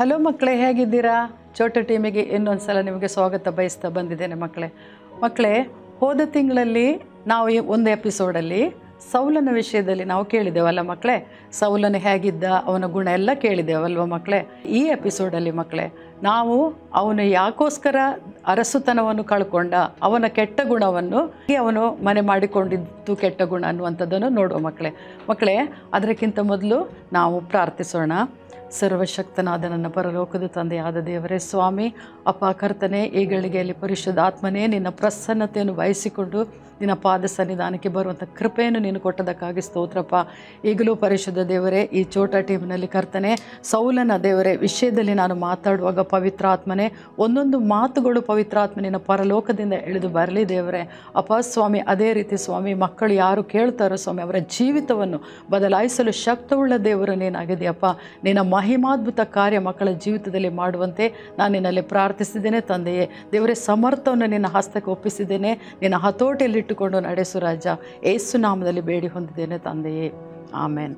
Hello ಮಕ್ಕಳೇ ಹೇಗಿದ್ದೀರಾ ಚೋಟ ಟೀಮಿಗೆ ಇನ್ನೊಂದು ಸಲ ನಿಮಗೆ ಸ್ವಾಗತ ಬಯಸ್ತಾ ಬಂದಿದ್ದೇನೆ ಮಕ್ಕಳೇ ಮಕ್ಕಳೇ ಹೋದ ತಿಂಗಳಲ್ಲಿ ನಾವು ಈ ಒಂದು ಎಪಿಸೋಡಲ್ಲಿ ಸೌಲನ ವಿಷಯದಲ್ಲಿ ನಾವು ಕೇಳಿದ್ದೇವಲ್ಲ ಮಕ್ಕಳೇ ಸೌಲನು ಹೇಗಿದ್ದ ಅವನ ಗುಣ ಎಲ್ಲ ಕೇಳಿದ್ದೇವಲ್ವ ಮಕ್ಕಳೇ ಈ ಎಪಿಸೋಡಲ್ಲಿ ಮಕ್ಕಳೇ ನಾವು ಅವನು ಯಾಕೋಸ್ಕರ ಅರಸುತನವನ್ನು ಕಳ್ಕೊಂಡ ಅವನ ಕೆಟ್ಟ ಗುಣವನ್ನು ಹೇಗೆ ಅವನು ಮನೆ ಮಾಡಿಕೊಂಡಿದ್ದು ಕೆಟ್ಟ ಗುಣ ಅನ್ನುವಂಥದ್ದನ್ನು ನೋಡುವ ಮಕ್ಕಳೇ ಮಕ್ಕಳೇ ಅದಕ್ಕಿಂತ ಮೊದಲು ನಾವು ಪ್ರಾರ್ಥಿಸೋಣ ಸರ್ವಶಕ್ತನಾದ ನನ್ನ ಪರಲೋಕದ ತಂದೆಯಾದ ದೇವರೇ ಸ್ವಾಮಿ ಅಪ್ಪ ಕರ್ತನೆ ಈ ಗಳಿಗೆಯಲ್ಲಿ ಪರಿಶುದ್ಧ ಆತ್ಮನೇ ನಿನ್ನ ಪ್ರಸನ್ನತೆಯನ್ನು ಬಯಸಿಕೊಂಡು ನಿನ್ನ ಪಾದ ಸನ್ನಿಧಾನಕ್ಕೆ ಬರುವಂಥ ಕೃಪೆಯನ್ನು ನೀನು ಕೊಟ್ಟದಕ್ಕಾಗಿ ಸ್ತೋತ್ರಪ್ಪ ಈಗಲೂ ಪರಿಶುದ್ಧ ದೇವರೇ ಈ ಚೋಟ ಟೀಮ್ನಲ್ಲಿ ಕರ್ತನೆ ಸೌಲನ ದೇವರೇ ವಿಷಯದಲ್ಲಿ ನಾನು ಮಾತಾಡುವಾಗ ಪವಿತ್ರಾತ್ಮನೇ ಒಂದೊಂದು ಮಾತುಗಳು ಪವಿತ್ರಾತ್ಮನಿನ ಪರಲೋಕದಿಂದ ಇಳಿದು ಬರಲಿ ದೇವರೇ ಅಪ್ಪ ಸ್ವಾಮಿ ಅದೇ ರೀತಿ ಸ್ವಾಮಿ ಮಕ್ಕಳು ಯಾರು ಕೇಳ್ತಾರೋ ಸ್ವಾಮಿ ಅವರ ಜೀವಿತವನ್ನು ಬದಲಾಯಿಸಲು ಶಕ್ತವುಳ್ಳ ದೇವರು ನೀನಾಗಿದೆಯಪ್ಪ ನಿನ್ನ ಮಹಿಮಾದ್ಭುತ ಕಾರ್ಯ ಮಕ್ಕಳ ಜೀವಿತದಲ್ಲಿ ಮಾಡುವಂತೆ ನಾನು ನಿನ್ನಲ್ಲಿ ಪ್ರಾರ್ಥಿಸಿದ್ದೇನೆ ತಂದೆಯೇ ದೇವರೇ ಸಮರ್ಥವನ್ನು ನಿನ್ನ ಹಸ್ತಕ್ಕೆ ಒಪ್ಪಿಸಿದ್ದೇನೆ ನಿನ್ನ ಹತೋಟಿಯಲ್ಲಿಟ್ಟುಕೊಂಡು ನಡೆಸು ರಾಜ ಏಸು ನಾಮದಲ್ಲಿ ಬೇಡಿ ಹೊಂದಿದ್ದೇನೆ ತಂದೆಯೇ ಆಮೇನ್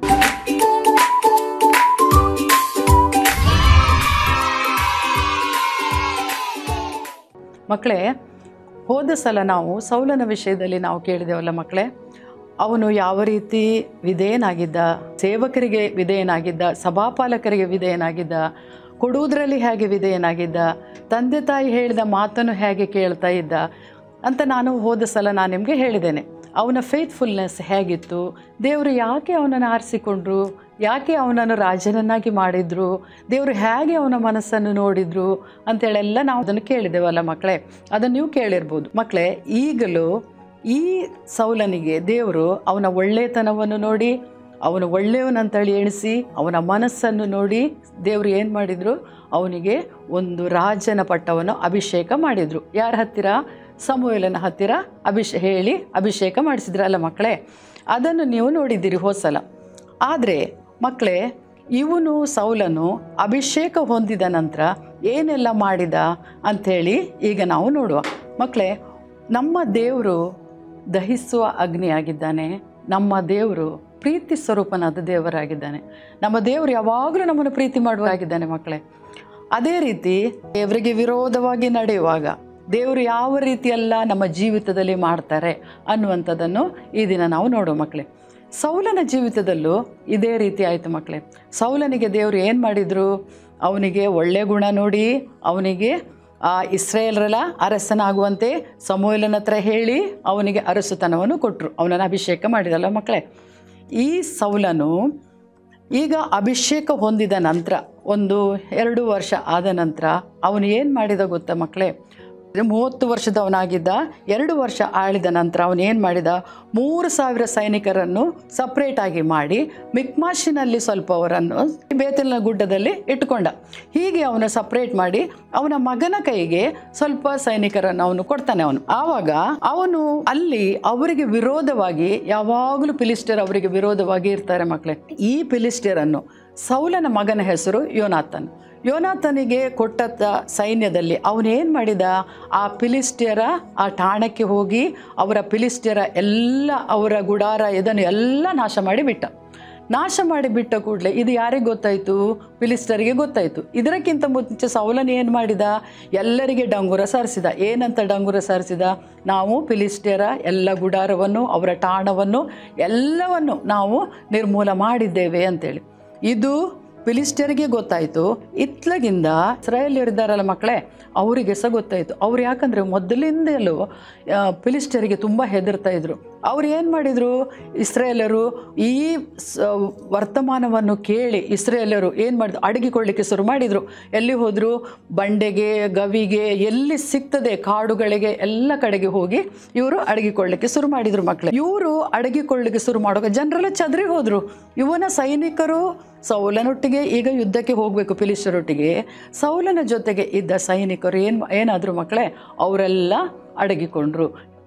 ಮಕ್ಕಳೇ ಹೋದ ಸಲ ನಾವು ಸೌಲನ ವಿಷಯದಲ್ಲಿ ನಾವು ಕೇಳಿದೆವಲ್ಲ ಮಕ್ಕಳೇ ಅವನು ಯಾವ ರೀತಿ ವಿಧೇಯನಾಗಿದ್ದ ಸೇವಕರಿಗೆ ವಿಧೇಯನಾಗಿದ್ದ ಸಭಾಪಾಲಕರಿಗೆ ವಿಧೇಯನಾಗಿದ್ದ ಕೊಡುವುದರಲ್ಲಿ ಹೇಗೆ ವಿಧೇಯನಾಗಿದ್ದ ತಂದೆ ತಾಯಿ ಹೇಳಿದ ಮಾತನ್ನು ಹೇಗೆ ಕೇಳ್ತಾ ಇದ್ದ ಅಂತ ನಾನು ಹೋದ ಸಲ ನಾನು ನಿಮಗೆ ಹೇಳಿದ್ದೇನೆ ಅವನ ಫೇತ್ಫುಲ್ನೆಸ್ ಹೇಗಿತ್ತು ದೇವರು ಯಾಕೆ ಅವನನ್ನು ಆರಿಸಿಕೊಂಡ್ರು ಯಾಕೆ ಅವನನ್ನು ರಾಜನನ್ನಾಗಿ ಮಾಡಿದ್ರು ದೇವರು ಹೇಗೆ ಅವನ ಮನಸ್ಸನ್ನು ನೋಡಿದ್ರು ಅಂತೇಳೆಲ್ಲ ನಾವು ಅದನ್ನು ಕೇಳಿದ್ದೇವಲ್ಲ ಮಕ್ಕಳೇ ಅದನ್ನು ನೀವು ಕೇಳಿರ್ಬೋದು ಮಕ್ಕಳೇ ಈಗಲೂ ಈ ಸೌಲನಿಗೆ ದೇವರು ಅವನ ಒಳ್ಳೆತನವನ್ನು ನೋಡಿ ಅವನು ಒಳ್ಳೆಯವನಂತೇಳಿ ಎಣಿಸಿ ಅವನ ಮನಸ್ಸನ್ನು ನೋಡಿ ದೇವರು ಏನು ಮಾಡಿದರು ಅವನಿಗೆ ಒಂದು ರಾಜನ ಪಟ್ಟವನ್ನು ಅಭಿಷೇಕ ಮಾಡಿದರು ಯಾರ ಹತ್ತಿರ ಸಮೂಹಲನ ಹತ್ತಿರ ಅಭಿಷೇ ಹೇಳಿ ಅಭಿಷೇಕ ಮಾಡಿಸಿದ್ರಲ್ಲ ಮಕ್ಕಳೇ ಅದನ್ನು ನೀವು ನೋಡಿದ್ದೀರಿ ಹೋದ ಸಲ ಆದರೆ ಮಕ್ಕಳೇ ಇವನು ಸೌಲನು ಅಭಿಷೇಕ ಹೊಂದಿದ ನಂತರ ಏನೆಲ್ಲ ಮಾಡಿದ ಅಂಥೇಳಿ ಈಗ ನಾವು ನೋಡುವ ಮಕ್ಕಳೇ ನಮ್ಮ ದೇವರು ದಹಿಸುವ ಅಗ್ನಿಯಾಗಿದ್ದಾನೆ ನಮ್ಮ ದೇವರು ಪ್ರೀತಿ ಸ್ವರೂಪನಾದ ದೇವರಾಗಿದ್ದಾನೆ ನಮ್ಮ ದೇವರು ಯಾವಾಗಲೂ ನಮ್ಮನ್ನು ಪ್ರೀತಿ ಮಾಡುವಾಗಿದ್ದಾನೆ ಮಕ್ಕಳೇ ಅದೇ ರೀತಿ ದೇವರಿಗೆ ವಿರೋಧವಾಗಿ ನಡೆಯುವಾಗ ದೇವರು ಯಾವ ರೀತಿಯೆಲ್ಲ ನಮ್ಮ ಜೀವಿತದಲ್ಲಿ ಮಾಡ್ತಾರೆ ಅನ್ನುವಂಥದ್ದನ್ನು ಈ ದಿನ ನಾವು ನೋಡುವ ಮಕ್ಕಳೇ ಸೌಲನ ಜೀವಿತದಲ್ಲೂ ಇದೇ ರೀತಿ ಆಯಿತು ಮಕ್ಕಳೇ ಸೌಲನಿಗೆ ದೇವರು ಏನು ಮಾಡಿದರು ಅವನಿಗೆ ಒಳ್ಳೆಯ ಗುಣ ನೋಡಿ ಅವನಿಗೆ ಆ ಇಸ್ರೇಲರ ಅರಸನಾಗುವಂತೆ ಸಮೂಹಲನ ಹತ್ರ ಹೇಳಿ ಅವನಿಗೆ ಅರಸುತನವನ್ನು ಕೊಟ್ಟರು ಅವನನ್ನು ಅಭಿಷೇಕ ಮಾಡಿದಲ್ಲ ಮಕ್ಕಳೇ ಈ ಸೌಲನು ಈಗ ಅಭಿಷೇಕ ಹೊಂದಿದ ನಂತರ ಒಂದು ಎರಡು ವರ್ಷ ಆದ ನಂತರ ಅವನು ಏನು ಮಾಡಿದ ಗೊತ್ತಾ ಮಕ್ಕಳೇ ಮೂವತ್ತು ವರ್ಷದವನಾಗಿದ್ದ ಎರಡು ವರ್ಷ ಆಳಿದ ನಂತರ ಅವನು ಏನು ಮಾಡಿದ ಮೂರು ಸಾವಿರ ಸೈನಿಕರನ್ನು ಸಪ್ರೇಟಾಗಿ ಮಾಡಿ ಮಿಕ್ಮಾಶಿನಲ್ಲಿ ಸ್ವಲ್ಪ ಅವರನ್ನು ಬೇತಲಿನ ಗುಡ್ಡದಲ್ಲಿ ಇಟ್ಕೊಂಡ ಹೀಗೆ ಅವನು ಸಪ್ರೇಟ್ ಮಾಡಿ ಅವನ ಮಗನ ಕೈಗೆ ಸ್ವಲ್ಪ ಸೈನಿಕರನ್ನು ಅವನು ಕೊಡ್ತಾನೆ ಅವನು ಆವಾಗ ಅವನು ಅಲ್ಲಿ ಅವರಿಗೆ ವಿರೋಧವಾಗಿ ಯಾವಾಗಲೂ ಫಿಲಿಸ್ಟರ್ ಅವರಿಗೆ ವಿರೋಧವಾಗಿ ಇರ್ತಾರೆ ಮಕ್ಕಳೇ ಈ ಫಿಲಿಸ್ಟರನ್ನು ಸೌಲನ ಮಗನ ಹೆಸರು ಯೋನಾಥನ್ ಯೋನಾಥನಿಗೆ ಕೊಟ್ಟಂಥ ಸೈನ್ಯದಲ್ಲಿ ಅವನೇನು ಮಾಡಿದ ಆ ಫಿಲಿಸ್ಟಿಯರ ಆ ಠಾಣಕ್ಕೆ ಹೋಗಿ ಅವರ ಫಿಲಿಸ್ಟಿಯರ ಎಲ್ಲ ಅವರ ಗುಡಾರ ಇದನ್ನು ಎಲ್ಲ ನಾಶ ಮಾಡಿ ಬಿಟ್ಟ ನಾಶ ಮಾಡಿ ಬಿಟ್ಟ ಕೂಡಲೇ ಇದು ಯಾರಿಗೆ ಗೊತ್ತಾಯಿತು ಫಿಲಿಸ್ಟರಿಗೆ ಗೊತ್ತಾಯಿತು ಇದಕ್ಕಿಂತ ಮುಂಚೆ ಸೌಲನ್ ಏನು ಮಾಡಿದ ಎಲ್ಲರಿಗೆ ಡಂಗುರ ಸಾರಿಸಿದ ಏನಂತ ಡಂಗುರ ಸಾರಿಸಿದ ನಾವು ಫಿಲಿಸ್ಟಿಯರ ಎಲ್ಲ ಗುಡಾರವನ್ನು ಅವರ ಠಾಣವನ್ನು ಎಲ್ಲವನ್ನು ನಾವು ನಿರ್ಮೂಲ ಮಾಡಿದ್ದೇವೆ ಅಂತೇಳಿ ಇದು ಫಿಲಿಸ್ಟಿಯರಿಗೆ ಗೊತ್ತಾಯಿತು ಇತ್ಲಗಿಂದ ಇಸ್ರಾಯೇಲಿಯರಿದ್ದಾರಲ್ಲ ಮಕ್ಕಳೇ ಅವರಿಗೆ ಸಹ ಗೊತ್ತಾಯಿತು ಅವ್ರು ಯಾಕಂದರೆ ಮೊದಲಿಂದಲೂ ಫಿಲಿಸ್ಟಿಯರಿಗೆ ತುಂಬ ಹೆದರ್ತಾ ಇದ್ರು ಅವ್ರು ಏನು ಮಾಡಿದರು ಇಸ್ರೇಲರು ಈ ಸ ವರ್ತಮಾನವನ್ನು ಕೇಳಿ ಇಸ್ರೇಲರು ಏನು ಮಾಡಿದ್ರು ಅಡಗಿಕೊಳ್ಳಿಕ್ಕೆ ಶುರು ಮಾಡಿದರು ಎಲ್ಲಿ ಹೋದರು ಬಂಡೆಗೆ ಗವಿಗೆ ಎಲ್ಲಿ ಸಿಗ್ತದೆ ಕಾಡುಗಳಿಗೆ ಎಲ್ಲ ಕಡೆಗೆ ಹೋಗಿ ಇವರು ಅಡಗಿಕೊಳ್ಳಿಕ್ಕೆ ಶುರು ಮಾಡಿದರು ಮಕ್ಕಳು ಇವರು ಅಡಗಿಕೊಳ್ಳಿಕ್ಕೆ ಶುರು ಮಾಡುವಾಗ ಜನರೆಲ್ಲ ಚದರಿ ಹೋದರು ಇವನ ಸೈನಿಕರು ಸೌಲನೊಟ್ಟಿಗೆ ಈಗ ಯುದ್ಧಕ್ಕೆ ಹೋಗಬೇಕು ಫಿಲಿಸ್ಟರೊಟ್ಟಿಗೆ ಸೌಲನ ಜೊತೆಗೆ ಇದ್ದ ಸೈನಿಕರು ಏನು ಏನಾದರೂ ಮಕ್ಕಳೇ ಅವರೆಲ್ಲ ಅಡಗಿಕೊಂಡ್ರು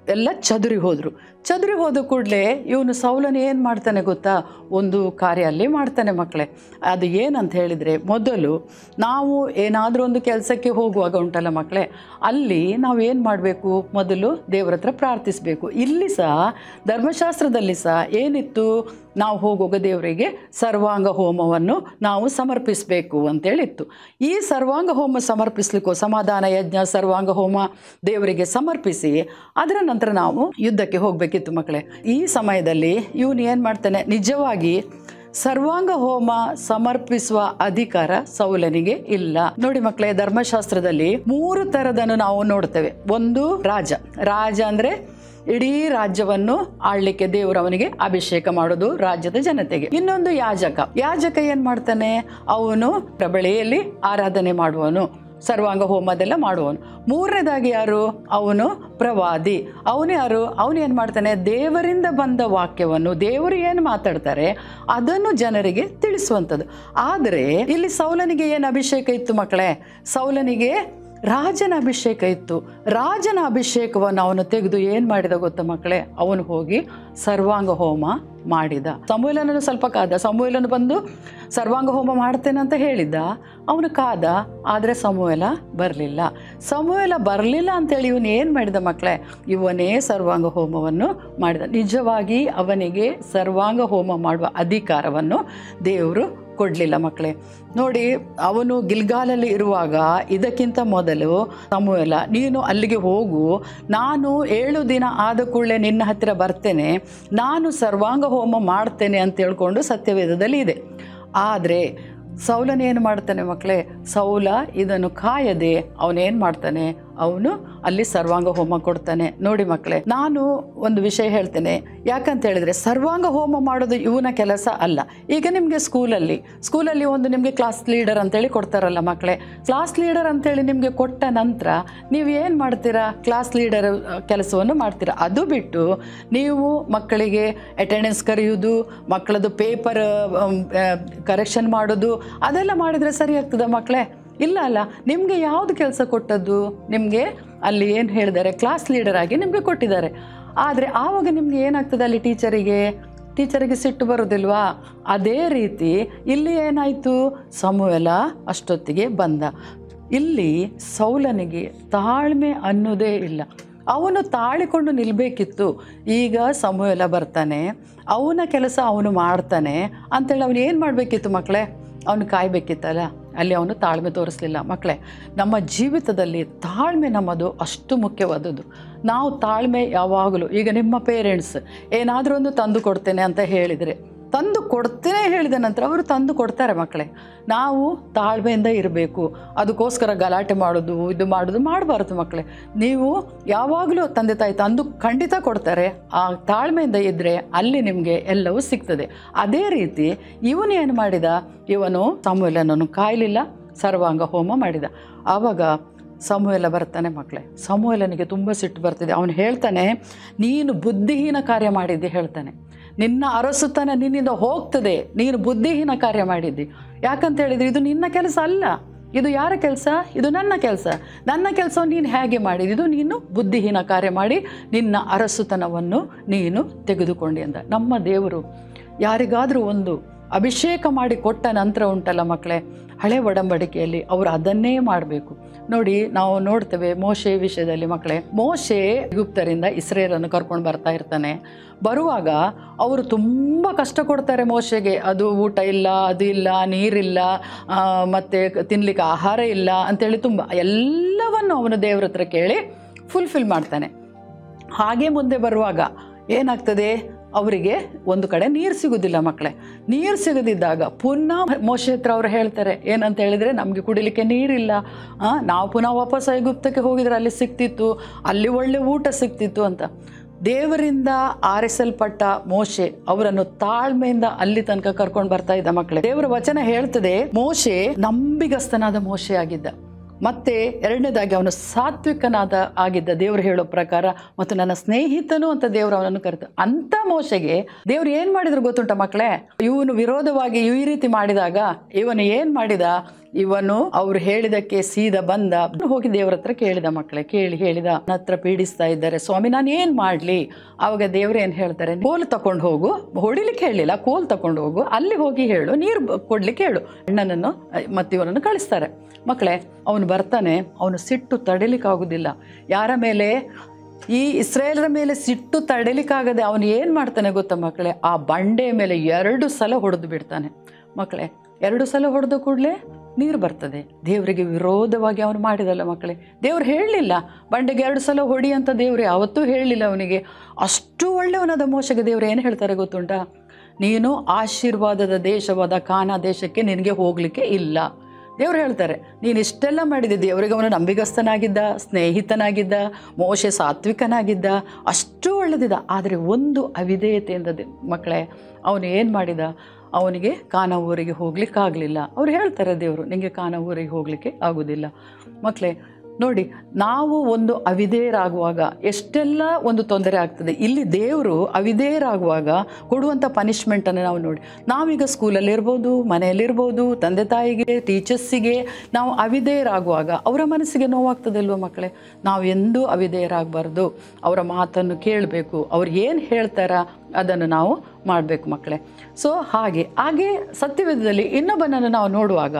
ಎಲ್ಲ ಚದುರಿ ಹೋದರು ಚದುರಿ ಹೋದ ಕೂಡಲೇ ಇವನು ಸೌಲನು ಏನು ಮಾಡ್ತಾನೆ ಗೊತ್ತಾ ಒಂದು ಕಾರ್ಯ ಅಲ್ಲಿ ಮಾಡ್ತಾನೆ ಮಕ್ಕಳೇ ಅದು ಏನಂತ ಹೇಳಿದರೆ ಮೊದಲು ನಾವು ಏನಾದರೂ ಒಂದು ಕೆಲಸಕ್ಕೆ ಹೋಗುವಾಗ ಉಂಟಲ್ಲ ಮಕ್ಕಳೇ ಅಲ್ಲಿ ನಾವು ಏನು ಮಾಡಬೇಕು ಮೊದಲು ದೇವರ ಹತ್ರ ಪ್ರಾರ್ಥಿಸಬೇಕು ಇಲ್ಲಿ ಸಹ ಧರ್ಮಶಾಸ್ತ್ರದಲ್ಲಿ ಸಹ ಏನಿತ್ತು ನಾವು ಹೋಗುವಾಗ ದೇವರಿಗೆ ಸರ್ವಾಂಗ ಹೋಮವನ್ನು ನಾವು ಸಮರ್ಪಿಸಬೇಕು ಅಂತೇಳಿತ್ತು ಈ ಸರ್ವಾಂಗ ಹೋಮ ಸಮರ್ಪಿಸ್ಲಿಕ್ಕೂ ಸಮಾಧಾನ ಯಜ್ಞ ಸರ್ವಾಂಗ ಹೋಮ ದೇವರಿಗೆ ಸಮರ್ಪಿಸಿ ಅದರ ನಂತರ ನಾವು ಯುದ್ಧಕ್ಕೆ ಹೋಗಬೇಕಿತ್ತು ಮಕ್ಕಳೇ ಈ ಸಮಯದಲ್ಲಿ ಇವನು ಏನು ಮಾಡ್ತಾನೆ ನಿಜವಾಗಿ ಸರ್ವಾಂಗ ಹೋಮ ಸಮರ್ಪಿಸುವ ಅಧಿಕಾರ ಸೌಲನಿಗೆ ಇಲ್ಲ ನೋಡಿ ಮಕ್ಕಳೇ ಧರ್ಮಶಾಸ್ತ್ರದಲ್ಲಿ ಮೂರು ಥರದನ್ನು ನಾವು ನೋಡ್ತೇವೆ ಒಂದು ರಾಜ ರಾಜ ಅಂದರೆ ಇಡೀ ರಾಜ್ಯವನ್ನು ಆಳ್ಲಿಕ್ಕೆ ದೇವರು ಅವನಿಗೆ ಅಭಿಷೇಕ ಮಾಡೋದು ರಾಜ್ಯದ ಜನತೆಗೆ ಇನ್ನೊಂದು ಯಾಜಕ ಯಾಜಕ ಏನ್ ಮಾಡ್ತಾನೆ ಅವನು ಪ್ರಬಳೆಯಲ್ಲಿ ಆರಾಧನೆ ಮಾಡುವನು ಸರ್ವಾಂಗ ಹೋಮದೆಲ್ಲ ಮಾಡುವನು ಮೂರನೇದಾಗಿ ಯಾರು ಅವನು ಪ್ರವಾದಿ ಅವನು ಯಾರು ಅವನು ಏನು ಮಾಡ್ತಾನೆ ದೇವರಿಂದ ಬಂದ ವಾಕ್ಯವನ್ನು ದೇವರು ಏನು ಮಾತಾಡ್ತಾರೆ ಅದನ್ನು ಜನರಿಗೆ ತಿಳಿಸುವಂಥದ್ದು ಆದರೆ ಇಲ್ಲಿ ಸೌಲನಿಗೆ ಏನು ಅಭಿಷೇಕ ಇತ್ತು ಮಕ್ಕಳೇ ಸೌಲನಿಗೆ ರಾಜನ ಅಭಿಷೇಕ ಇತ್ತು ರಾಜನ ಅಭಿಷೇಕವನ್ನು ಅವನು ತೆಗೆದು ಏನು ಮಾಡಿದ ಗೊತ್ತಾ ಮಕ್ಕಳೇ ಅವನು ಹೋಗಿ ಸರ್ವಾಂಗ ಹೋಮ ಮಾಡಿದ ಸಮೂಲನನ್ನು ಸ್ವಲ್ಪ ಕಾದ ಸಮೂಲನು ಬಂದು ಸರ್ವಾಂಗ ಹೋಮ ಮಾಡ್ತೇನೆ ಅಂತ ಹೇಳಿದ್ದ ಅವನು ಕಾದ ಆದರೆ ಸಮೂಲ ಬರಲಿಲ್ಲ ಸಮೂಲ ಬರಲಿಲ್ಲ ಅಂತೇಳಿ ಇವನು ಏನು ಮಾಡಿದ ಮಕ್ಕಳೇ ಇವನೇ ಸರ್ವಾಂಗ ಹೋಮವನ್ನು ಮಾಡಿದ ನಿಜವಾಗಿ ಅವನಿಗೆ ಸರ್ವಾಂಗ ಹೋಮ ಮಾಡುವ ಅಧಿಕಾರವನ್ನು ದೇವರು ಕೊಡಲಿಲ್ಲ ಮಕ್ಕಳೇ ನೋಡಿ ಅವನು ಗಿಲ್ಗಾಲಲ್ಲಿ ಇರುವಾಗ ಇದಕ್ಕಿಂತ ಮೊದಲು ಸಮೂಲ ನೀನು ಅಲ್ಲಿಗೆ ಹೋಗು ನಾನು ಏಳು ದಿನ ಆದ ಕೂಡಲೇ ನಿನ್ನ ಹತ್ತಿರ ಬರ್ತೇನೆ ನಾನು ಸರ್ವಾಂಗ ಹೋಮ ಮಾಡ್ತೇನೆ ಅಂತ ಹೇಳ್ಕೊಂಡು ಸತ್ಯವೇದದಲ್ಲಿ ಇದೆ ಆದರೆ ಸೌಲನ ಏನು ಮಾಡ್ತಾನೆ ಮಕ್ಕಳೇ ಸೌಲ ಇದನ್ನು ಕಾಯದೆ ಅವನೇನು ಮಾಡ್ತಾನೆ ಅವನು ಅಲ್ಲಿ ಸರ್ವಾಂಗ ಹೋಮ ಕೊಡ್ತಾನೆ ನೋಡಿ ಮಕ್ಕಳೇ ನಾನು ಒಂದು ವಿಷಯ ಹೇಳ್ತೇನೆ ಯಾಕಂತ ಹೇಳಿದ್ರೆ ಸರ್ವಾಂಗ ಹೋಮ ಮಾಡೋದು ಇವನ ಕೆಲಸ ಅಲ್ಲ ಈಗ ನಿಮಗೆ ಸ್ಕೂಲಲ್ಲಿ ಸ್ಕೂಲಲ್ಲಿ ಒಂದು ನಿಮಗೆ ಕ್ಲಾಸ್ ಲೀಡರ್ ಅಂತೇಳಿ ಕೊಡ್ತಾರಲ್ಲ ಮಕ್ಕಳೇ ಕ್ಲಾಸ್ ಲೀಡರ್ ಅಂತೇಳಿ ನಿಮಗೆ ಕೊಟ್ಟ ನಂತರ ನೀವು ಏನು ಮಾಡ್ತೀರಾ ಕ್ಲಾಸ್ ಲೀಡರ್ ಕೆಲಸವನ್ನು ಮಾಡ್ತೀರಾ ಅದು ಬಿಟ್ಟು ನೀವು ಮಕ್ಕಳಿಗೆ ಅಟೆಂಡೆನ್ಸ್ ಕರೆಯುವುದು ಮಕ್ಕಳದು ಪೇಪರ್ ಕರೆಕ್ಷನ್ ಮಾಡೋದು ಅದೆಲ್ಲ ಮಾಡಿದರೆ ಸರಿ ಆಗ್ತದ ಮಕ್ಕಳೇ ಇಲ್ಲ ಅಲ್ಲ ನಿಮಗೆ ಯಾವುದು ಕೆಲಸ ಕೊಟ್ಟದ್ದು ನಿಮಗೆ ಅಲ್ಲಿ ಏನು ಹೇಳಿದ್ದಾರೆ ಕ್ಲಾಸ್ ಲೀಡರ್ ಆಗಿ ನಿಮಗೆ ಕೊಟ್ಟಿದ್ದಾರೆ ಆದರೆ ಆವಾಗ ನಿಮಗೆ ಏನಾಗ್ತದೆ ಅಲ್ಲಿ ಟೀಚರಿಗೆ ಟೀಚರಿಗೆ ಸಿಟ್ಟು ಬರೋದಿಲ್ವಾ ಅದೇ ರೀತಿ ಇಲ್ಲಿ ಏನಾಯಿತು ಸಮೂಹಲ ಅಷ್ಟೊತ್ತಿಗೆ ಬಂದ ಇಲ್ಲಿ ಸೌಲನಿಗೆ ತಾಳ್ಮೆ ಅನ್ನೋದೇ ಇಲ್ಲ ಅವನು ತಾಳಿಕೊಂಡು ನಿಲ್ಲಬೇಕಿತ್ತು ಈಗ ಸಮೂಹಲ ಬರ್ತಾನೆ ಅವನ ಕೆಲಸ ಅವನು ಮಾಡ್ತಾನೆ ಅಂತೇಳಿ ಅವನು ಏನು ಮಾಡಬೇಕಿತ್ತು ಮಕ್ಕಳೇ ಅವನು ಕಾಯಬೇಕಿತ್ತಲ್ಲ ಅಲ್ಲಿ ಅವನು ತಾಳ್ಮೆ ತೋರಿಸ್ಲಿಲ್ಲ ಮಕ್ಕಳೇ ನಮ್ಮ ಜೀವಿತದಲ್ಲಿ ತಾಳ್ಮೆ ನಮ್ಮದು ಅಷ್ಟು ಮುಖ್ಯವಾದದ್ದು ನಾವು ತಾಳ್ಮೆ ಯಾವಾಗಲೂ ಈಗ ನಿಮ್ಮ ಪೇರೆಂಟ್ಸ್ ಏನಾದರೂ ಒಂದು ತಂದು ಕೊಡ್ತೇನೆ ಅಂತ ಹೇಳಿದರೆ ತಂದು ಕೊಡ್ತೇನೆ ಹೇಳಿದ ನಂತರ ಅವರು ತಂದು ಕೊಡ್ತಾರೆ ಮಕ್ಕಳೇ ನಾವು ತಾಳ್ಮೆಯಿಂದ ಇರಬೇಕು ಅದಕ್ಕೋಸ್ಕರ ಗಲಾಟೆ ಮಾಡೋದು ಇದು ಮಾಡೋದು ಮಾಡಬಾರ್ದು ಮಕ್ಕಳೇ ನೀವು ಯಾವಾಗಲೂ ತಂದೆ ತಾಯಿ ತಂದು ಖಂಡಿತ ಕೊಡ್ತಾರೆ ಆ ತಾಳ್ಮೆಯಿಂದ ಇದ್ದರೆ ಅಲ್ಲಿ ನಿಮಗೆ ಎಲ್ಲವೂ ಸಿಗ್ತದೆ ಅದೇ ರೀತಿ ಇವನು ಏನು ಮಾಡಿದ ಇವನು ಸಮೂಲನನ್ನು ಕಾಯಲಿಲ್ಲ ಸರ್ವಾಂಗ ಹೋಮ ಮಾಡಿದ ಆವಾಗ ಸಮೂಹಲ ಬರ್ತಾನೆ ಮಕ್ಕಳೇ ಸಮೂಹಲನಿಗೆ ತುಂಬ ಸಿಟ್ಟು ಬರ್ತಿದೆ ಅವನು ಹೇಳ್ತಾನೆ ನೀನು ಬುದ್ಧಿಹೀನ ಕಾರ್ಯ ಮಾಡಿದ್ದೆ ಹೇಳ್ತಾನೆ ನಿನ್ನ ಅರಸುತನ ನಿನ್ನಿಂದ ಹೋಗ್ತದೆ ನೀನು ಬುದ್ಧಿಹೀನ ಕಾರ್ಯ ಮಾಡಿದ್ದಿ ಯಾಕಂತ ಹೇಳಿದ್ರೆ ಇದು ನಿನ್ನ ಕೆಲಸ ಅಲ್ಲ ಇದು ಯಾರ ಕೆಲಸ ಇದು ನನ್ನ ಕೆಲಸ ನನ್ನ ಕೆಲಸವನ್ನು ನೀನು ಹೇಗೆ ಮಾಡಿದ್ದು ಇದು ನೀನು ಬುದ್ಧಿಹೀನ ಕಾರ್ಯ ಮಾಡಿ ನಿನ್ನ ಅರಸುತನವನ್ನು ನೀನು ತೆಗೆದುಕೊಂಡಿ ಅಂತ ನಮ್ಮ ದೇವರು ಯಾರಿಗಾದರೂ ಒಂದು ಅಭಿಷೇಕ ಮಾಡಿ ಕೊಟ್ಟ ನಂತರ ಉಂಟಲ್ಲ ಮಕ್ಕಳೇ ಹಳೆ ಒಡಂಬಡಿಕೆಯಲ್ಲಿ ಅವರು ಅದನ್ನೇ ಮಾಡಬೇಕು ನೋಡಿ ನಾವು ನೋಡ್ತೇವೆ ಮೋಶೆ ವಿಷಯದಲ್ಲಿ ಮಕ್ಕಳೇ ಮೋಶೆ ಗುಪ್ತರಿಂದ ಇಸ್ರೇಲನ್ನು ಕರ್ಕೊಂಡು ಬರ್ತಾ ಇರ್ತಾನೆ ಬರುವಾಗ ಅವರು ತುಂಬ ಕಷ್ಟ ಕೊಡ್ತಾರೆ ಮೋಶೆಗೆ ಅದು ಊಟ ಇಲ್ಲ ಅದು ಇಲ್ಲ ನೀರಿಲ್ಲ ಆ, ಮತ್ತೆ ತಿನ್ಲಿಕ್ಕೆ ಆಹಾರ ಇಲ್ಲ ಅಂತೇಳಿ ತುಂಬ ಎಲ್ಲವನ್ನು ಅವನು ದೇವ್ರ ಹತ್ರ ಕೇಳಿ ಫುಲ್ಫಿಲ್ ಮಾಡ್ತಾನೆ ಹಾಗೆ ಮುಂದೆ ಬರುವಾಗ ಏನಾಗ್ತದೆ ಅವರಿಗೆ ಒಂದು ಕಡೆ ನೀರು ಸಿಗೋದಿಲ್ಲ ಮಕ್ಕಳೇ ನೀರು ಸಿಗದಿದ್ದಾಗ ಪುನಃ ಮೋಶೆ ಹತ್ರ ಅವ್ರು ಹೇಳ್ತಾರೆ ಏನಂತ ಹೇಳಿದರೆ ನಮಗೆ ಕುಡಿಲಿಕ್ಕೆ ನೀರಿಲ್ಲ ಆ, ನಾವು ಪುನಃ ವಾಪಸ್ ಐಗುಪ್ತಕ್ಕೆ ಹೋಗಿದ್ರೆ ಅಲ್ಲಿ ಸಿಕ್ತಿತ್ತು ಅಲ್ಲಿ ಒಳ್ಳೆ ಊಟ ಸಿಕ್ತಿತ್ತು ಅಂತ ದೇವರಿಂದ ಆರಿಸಲ್ಪಟ್ಟ ಮೋಶೆ ಅವರನ್ನು ತಾಳ್ಮೆಯಿಂದ ಅಲ್ಲಿ ತನಕ ಕರ್ಕೊಂಡು ಬರ್ತಾ ಇದ್ದ ಮಕ್ಕಳೇ ದೇವರ ವಚನ ಹೇಳ್ತದೆ ಮೋಶೆ ನಂಬಿಗಸ್ತನಾದ ಮೋಶೆ ಆಗಿದ್ದ ಮತ್ತೆ ಎರಡನೇದಾಗಿ ಅವನು ಸಾತ್ವಿಕನಾದ ಆಗಿದ್ದ ದೇವರು ಹೇಳೋ ಪ್ರಕಾರ ಮತ್ತು ನನ್ನ ಸ್ನೇಹಿತನು ಅಂತ ದೇವರು ಅವನನ್ನು ಕರೆದ ಅಂತ ಮೋಶೆಗೆ ದೇವ್ರು ಏನು ಮಾಡಿದ್ರು ಗೊತ್ತುಂಟ ಮಕ್ಕಳೇ ಇವನು ವಿರೋಧವಾಗಿ ಈ ರೀತಿ ಮಾಡಿದಾಗ ಇವನು ಏನು ಮಾಡಿದ ಇವನು ಅವ್ರು ಹೇಳಿದಕ್ಕೆ ಸೀದಾ ಬಂದ ಹೋಗಿ ದೇವ್ರ ಹತ್ರ ಕೇಳಿದ ಮಕ್ಕಳೇ ಕೇಳಿ ಹೇಳಿದ ನನ್ನ ಹತ್ರ ಪೀಡಿಸ್ತಾ ಇದ್ದಾರೆ ಸ್ವಾಮಿ ನಾನು ಏನು ಮಾಡಲಿ ಆವಾಗ ದೇವ್ರು ಏನು ಹೇಳ್ತಾರೆ ಕೋಲ್ ತಕೊಂಡು ಹೋಗು ಹೊಡಿಲಿಕ್ಕೆ ಹೇಳಿಲ್ಲ ಕೋಲ್ ತಕೊಂಡು ಹೋಗು ಅಲ್ಲಿ ಹೋಗಿ ಹೇಳು ನೀರು ಬ- ಕೊಡ್ಲಿಕ್ಕೆ ಹೇಳು ಅಣ್ಣನನ್ನು ಮತ್ತು ಇವನನ್ನು ಕಳಿಸ್ತಾರೆ ಮಕ್ಕಳೇ ಅವನು ಬರ್ತಾನೆ ಅವನು ಸಿಟ್ಟು ತಡಿಲಿಕ್ಕಾಗೋದಿಲ್ಲ ಯಾರ ಮೇಲೆ ಈ ಇಸ್ರೇಲರ ಮೇಲೆ ಸಿಟ್ಟು ತಡಿಲಿಕ್ಕಾಗದೆ ಅವನು ಏನು ಮಾಡ್ತಾನೆ ಗೊತ್ತಾ ಮಕ್ಕಳೇ ಆ ಬಂಡೆ ಮೇಲೆ ಎರಡು ಸಲ ಹೊಡೆದು ಬಿಡ್ತಾನೆ ಮಕ್ಕಳೇ ಎರಡು ಸಲ ಹೊಡೆದ ಕೂಡಲೇ ನೀರು ಬರ್ತದೆ ದೇವರಿಗೆ ವಿರೋಧವಾಗಿ ಅವನು ಮಾಡಿದಲ್ಲ ಮಕ್ಕಳೇ ದೇವ್ರು ಹೇಳಲಿಲ್ಲ ಬಂಡೆಗೆ ಎರಡು ಸಲ ಹೊಡಿ ಅಂತ ದೇವ್ರು ಯಾವತ್ತೂ ಹೇಳಲಿಲ್ಲ ಅವನಿಗೆ ಅಷ್ಟು ಒಳ್ಳೆಯವನಾದ ಮೋಶಗೆ ದೇವ್ರು ಏನು ಹೇಳ್ತಾರೆ ಗೊತ್ತುಂಟಾ ನೀನು ಆಶೀರ್ವಾದದ ದೇಶವಾದ ಕಾನಾ ದೇಶಕ್ಕೆ ನಿನಗೆ ಹೋಗಲಿಕ್ಕೆ ಇಲ್ಲ ದೇವ್ರು ಹೇಳ್ತಾರೆ ನೀನು ಇಷ್ಟೆಲ್ಲ ಮಾಡಿದೆ ದೇವರಿಗೆ ಅವನು ನಂಬಿಗಸ್ತನಾಗಿದ್ದ ಸ್ನೇಹಿತನಾಗಿದ್ದ ಮೋಶೆ ಸಾತ್ವಿಕನಾಗಿದ್ದ ಅಷ್ಟು ಒಳ್ಳೆದಿದ್ದ ಆದರೆ ಒಂದು ಅವಿಧೇಯತೆಯಿಂದ ದೆ- ಮಕ್ಕಳೇ ಅವನು ಏನು ಮಾಡಿದ ಅವನಿಗೆ ಕಾನ ಊರಿಗೆ ಹೋಗ್ಲಿಕ್ಕಾಗಲಿಲ್ಲ ಅವ್ರು ಹೇಳ್ತಾರೆ ದೇವರು ನಿಮಗೆ ಕಾನ ಊರಿಗೆ ಹೋಗಲಿಕ್ಕೆ ಆಗೋದಿಲ್ಲ ಮಕ್ಕಳೇ ನೋಡಿ ನಾವು ಒಂದು ಅವಿಧೇಯರಾಗುವಾಗ ಎಷ್ಟೆಲ್ಲ ಒಂದು ತೊಂದರೆ ಆಗ್ತದೆ ಇಲ್ಲಿ ದೇವರು ಅವಿಧೇಯರಾಗುವಾಗ ಕೊಡುವಂಥ ಪನಿಷ್ಮೆಂಟನ್ನು ನಾವು ನೋಡಿ ನಾವೀಗ ಸ್ಕೂಲಲ್ಲಿರ್ಬೋದು ಮನೆಯಲ್ಲಿರ್ಬೋದು ತಂದೆ ತಾಯಿಗೆ ಟೀಚರ್ಸಿಗೆ ನಾವು ಅವಿಧೇಯರಾಗುವಾಗ ಅವರ ಮನಸ್ಸಿಗೆ ನೋವಾಗ್ತದಲ್ವ ಮಕ್ಕಳೇ ನಾವು ಎಂದೂ ಅವಿಧೇಯರಾಗಬಾರ್ದು ಅವರ ಮಾತನ್ನು ಕೇಳಬೇಕು ಅವ್ರು ಏನು ಹೇಳ್ತಾರ ಅದನ್ನು ನಾವು ಮಾಡಬೇಕು ಮಕ್ಕಳೇ ಸೊ ಹಾಗೆ ಹಾಗೆ ಸತ್ಯವೇದದಲ್ಲಿ ಇನ್ನೊಬ್ಬನನ್ನು ನಾವು ನೋಡುವಾಗ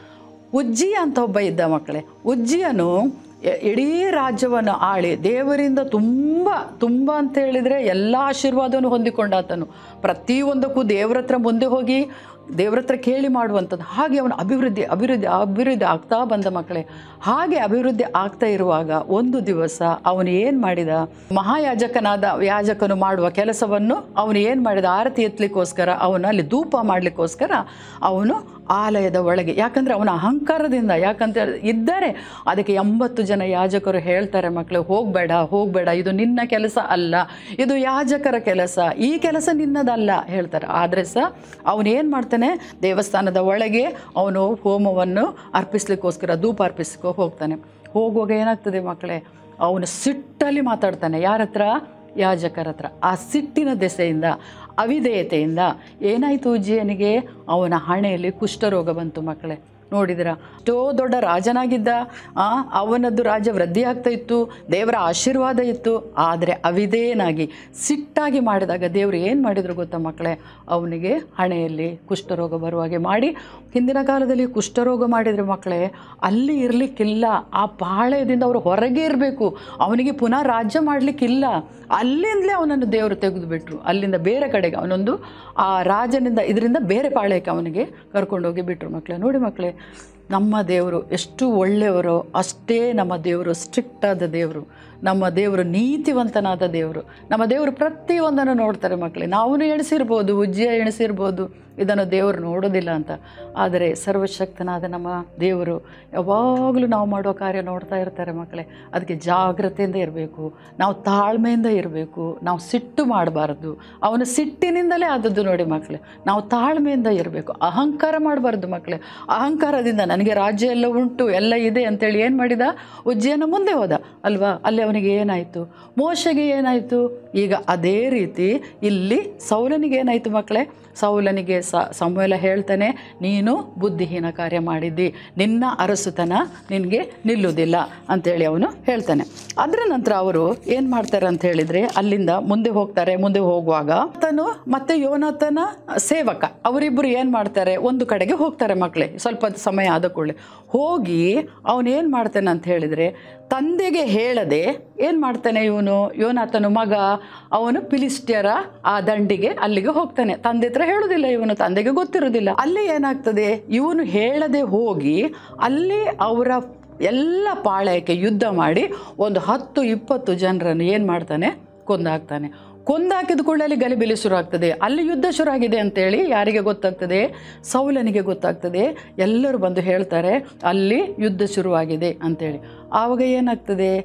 ಉಜ್ಜಿಯ ಅಂತ ಒಬ್ಬ ಇದ್ದ ಮಕ್ಕಳೇ ಉಜ್ಜಿಯನು ಎ- ಇಡೀ ರಾಜ್ಯವನ್ನು ಆಳಿ ದೇವರಿಂದ ತುಂಬ ತುಂಬ ಅಂತ ಹೇಳಿದರೆ ಎಲ್ಲ ಆಶೀರ್ವಾದವನ್ನು ಹೊಂದಿಕೊಂಡಾತನು ಪ್ರತಿಯೊಂದಕ್ಕೂ ದೇವ್ರ ಹತ್ರ ಮುಂದೆ ಹೋಗಿ ದೇವ್ರ ಹತ್ರ ಕೇಳಿ ಮಾಡುವಂಥದ್ದು ಹಾಗೆ ಅವನು ಅಭಿವೃದ್ಧಿ ಅಭಿವೃದ್ಧಿ ಅಭಿವೃದ್ಧಿ ಆಗ್ತಾ ಬಂದ ಮಕ್ಕಳೇ ಹಾಗೆ ಅಭಿವೃದ್ಧಿ ಆಗ್ತಾ ಇರುವಾಗ ಒಂದು ದಿವಸ ಅವನು ಏನು ಮಾಡಿದ ಮಹಾಯಾಜಕನಾದ ಯಾಜಕನು ಮಾಡುವ ಕೆಲಸವನ್ನು ಅವನು ಏನು ಮಾಡಿದ ಆರತಿ ಎತ್ತಲಿಕ್ಕೋಸ್ಕರ ಅವನು ಅಲ್ಲಿ ಧೂಪ ಮಾಡಲಿಕ್ಕೋಸ್ಕರ ಅವನು ಆಲಯದ ಒಳಗೆ ಯಾಕಂದರೆ ಅವನ ಅಹಂಕಾರದಿಂದ ಯಾಕಂತ ಇದ್ದಾರೆ ಅದಕ್ಕೆ ಎಂಬತ್ತು ಜನ ಯಾಜಕರು ಹೇಳ್ತಾರೆ ಮಕ್ಕಳು ಹೋಗಬೇಡ ಹೋಗಬೇಡ ಇದು ನಿನ್ನ ಕೆಲಸ ಅಲ್ಲ ಇದು ಯಾಜಕರ ಕೆಲಸ ಈ ಕೆಲಸ ನಿನ್ನದಲ್ಲ ಹೇಳ್ತಾರೆ ಆದರೆ ಸಹ ಅವನು ಏನು ಮಾಡ್ತಾನೆ ದೇವಸ್ಥಾನದ ಒಳಗೆ ಅವನು ಹೋಮವನ್ನು ಅರ್ಪಿಸ್ಲಿಕ್ಕೋಸ್ಕರ ಧೂಪ ಅರ್ಪಿಸ್ಕೊ ಹೋಗ್ತಾನೆ ಹೋಗುವಾಗ ಏನಾಗ್ತದೆ ಮಕ್ಕಳೇ ಅವನು ಸಿಟ್ಟಲ್ಲಿ ಮಾತಾಡ್ತಾನೆ ಯಾರ ಹತ್ರ ಯಾಜಕರ ಹತ್ರ ಆ ಸಿಟ್ಟಿನ ದೆಸೆಯಿಂದ ಅವಿಧೇಯತೆಯಿಂದ ಏನಾಯಿತು ಉಜ್ಜಿಯನಿಗೆ ಅವನ ಹಣೆಯಲ್ಲಿ ಕುಷ್ಠರೋಗ ಬಂತು ಮಕ್ಕಳೇ ನೋಡಿದಿರ ಎಷ್ಟೋ ದೊಡ್ಡ ರಾಜನಾಗಿದ್ದ ಆ, ಅವನದ್ದು ರಾಜ್ಯ ವೃದ್ಧಿ ಆಗ್ತಾ ಇತ್ತು ದೇವರ ಆಶೀರ್ವಾದ ಇತ್ತು ಆದರೆ ಅವಿಧೇಯನಾಗಿ ಸಿಟ್ಟಾಗಿ ಮಾಡಿದಾಗ ದೇವರು ಏನು ಮಾಡಿದ್ರು ಗೊತ್ತಾ ಮಕ್ಕಳೇ ಅವನಿಗೆ ಹಣೆಯಲ್ಲಿ ಕುಷ್ಠರೋಗ ಬರುವ ಹಾಗೆ ಮಾಡಿ ಹಿಂದಿನ ಕಾಲದಲ್ಲಿ ಕುಷ್ಠರೋಗ ಮಾಡಿದರೆ ಮಕ್ಕಳೇ ಅಲ್ಲಿ ಇರಲಿಕ್ಕಿಲ್ಲ ಆ ಪಾಳ್ಯದಿಂದ ಅವರು ಹೊರಗೆ ಇರಬೇಕು ಅವನಿಗೆ ಪುನಃ ರಾಜ್ಯ ಮಾಡಲಿಕ್ಕಿಲ್ಲ ಅಲ್ಲಿಂದಲೇ ಅವನನ್ನು ದೇವರು ತೆಗೆದುಬಿಟ್ರು ಅಲ್ಲಿಂದ ಬೇರೆ ಕಡೆಗೆ ಅವನೊಂದು ಆ ರಾಜನಿಂದ ಇದರಿಂದ ಬೇರೆ ಪಾಳ್ಯಕ್ಕೆ ಅವನಿಗೆ ಕರ್ಕೊಂಡೋಗಿ ಬಿಟ್ಟರು ಮಕ್ಕಳೇ ನೋಡಿ ಮಕ್ಕಳೇ ನಮ್ಮ ದೇವರು ಎಷ್ಟು ಒಳ್ಳೆಯವರು ಅಷ್ಟೇ ನಮ್ಮ ದೇವರು ಸ್ಟ್ರಿಕ್ಟ್ ಆದ ದೇವರು ನಮ್ಮ ದೇವರು ನೀತಿವಂತನಾದ ದೇವರು ನಮ್ಮ ದೇವರು ಪ್ರತಿಯೊಂದನ್ನು ನೋಡ್ತಾರೆ ಮಕ್ಕಳೇ ನಾವು ಎಣಿಸಿರ್ಬೋದು ಉಜ್ಜಿಯ ಎಣಿಸಿರ್ಬೋದು ಇದನ್ನು ದೇವರು ನೋಡೋದಿಲ್ಲ ಅಂತ ಆದರೆ ಸರ್ವಶಕ್ತನಾದ ನಮ್ಮ ದೇವರು ಯಾವಾಗಲೂ ನಾವು ಮಾಡುವ ಕಾರ್ಯ ನೋಡ್ತಾ ಇರ್ತಾರೆ ಮಕ್ಕಳೇ ಅದಕ್ಕೆ ಜಾಗ್ರತೆಯಿಂದ ಇರಬೇಕು ನಾವು ತಾಳ್ಮೆಯಿಂದ ಇರಬೇಕು ನಾವು ಸಿಟ್ಟು ಮಾಡಬಾರ್ದು ಅವನ ಸಿಟ್ಟಿನಿಂದಲೇ ಆದದ್ದು ನೋಡಿ ಮಕ್ಕಳೇ ನಾವು ತಾಳ್ಮೆಯಿಂದ ಇರಬೇಕು ಅಹಂಕಾರ ಮಾಡಬಾರ್ದು ಮಕ್ಕಳೇ ಅಹಂಕಾರದಿಂದ ನನಗೆ ರಾಜ್ಯ ಎಲ್ಲ ಉಂಟು ಎಲ್ಲ ಇದೆ ಅಂತೇಳಿ ಏನು ಮಾಡಿದ ಉಜ್ಜಯನ ಮುಂದೆ ಹೋದ ಅಲ್ವಾ ಅಲ್ಲಿ ಅವನಿಗೆ ಏನಾಯಿತು ಮೋಶಗೆ ಏನಾಯಿತು ಈಗ ಅದೇ ರೀತಿ ಇಲ್ಲಿ ಸೌಲನಿಗೆ ಏನಾಯಿತು ಮಕ್ಕಳೇ ಸೌಲನಿಗೆ ಸ ಸಮೂಲ ಹೇಳ್ತಾನೆ ನೀನು ಬುದ್ಧಿಹೀನ ಕಾರ್ಯ ಮಾಡಿದ್ದಿ ನಿನ್ನ ಅರಸುತನ ನಿನಗೆ ನಿಲ್ಲುವುದಿಲ್ಲ ಅಂತೇಳಿ ಅವನು ಹೇಳ್ತಾನೆ ಅದರ ನಂತರ ಅವರು ಏನು ಮಾಡ್ತಾರೆ ಅಂತ ಹೇಳಿದರೆ ಅಲ್ಲಿಂದ ಮುಂದೆ ಹೋಗ್ತಾರೆ ಮುಂದೆ ಹೋಗುವಾಗ ತನು ಮತ್ತೆ ಯೋನಾಥನ ಸೇವಕ ಅವರಿಬ್ಬರು ಏನು ಮಾಡ್ತಾರೆ ಒಂದು ಕಡೆಗೆ ಹೋಗ್ತಾರೆ ಮಕ್ಕಳೇ ಸ್ವಲ್ಪ ಸಮಯ ಆದ ಕೂಡಲೇ ಹೋಗಿ ಅವನು ಏನು ಮಾಡ್ತಾನೆ ಅಂತ ಹೇಳಿದರೆ ತಂದೆಗೆ ಹೇಳದೆ ಏನು ಮಾಡ್ತಾನೆ ಇವನು ಯೋನಾಥನು ಮಗ ಅವನು ಫಿಲಿಸ್ಟಿಯರ ಆ ದಂಡಿಗೆ ಅಲ್ಲಿಗೆ ಹೋಗ್ತಾನೆ ತಂದೆ ಹತ್ರ ಹೇಳೋದಿಲ್ಲ ಇವನು ತಂದೆಗೆ ಗೊತ್ತಿರೋದಿಲ್ಲ ಅಲ್ಲಿ ಏನಾಗ್ತದೆ ಇವನು ಹೇಳದೆ ಹೋಗಿ ಅಲ್ಲಿ ಅವರ ಎಲ್ಲ ಪಾಳ್ಯಕ್ಕೆ ಯುದ್ಧ ಮಾಡಿ ಒಂದು ಹತ್ತು ಇಪ್ಪತ್ತು ಜನರನ್ನು ಏನು ಮಾಡ್ತಾನೆ ಕೊಂದಾಕ್ತಾನೆ ಕೊಂದಾಕಿದ ಕೂಡಲೇ ಅಲ್ಲಿ ಗಲಿಬಿಲಿ ಶುರು ಆಗ್ತದೆ ಅಲ್ಲಿ ಯುದ್ಧ ಶುರು ಆಗಿದೆ ಅಂತೇಳಿ ಯಾರಿಗೆ ಗೊತ್ತಾಗ್ತದೆ ಸೌಲನಿಗೆ ಗೊತ್ತಾಗ್ತದೆ ಎಲ್ಲರೂ ಬಂದು ಹೇಳ್ತಾರೆ ಅಲ್ಲಿ ಯುದ್ಧ ಶುರುವಾಗಿದೆ ಅಂತೇಳಿ ಆವಾಗ ಏನಾಗ್ತದೆ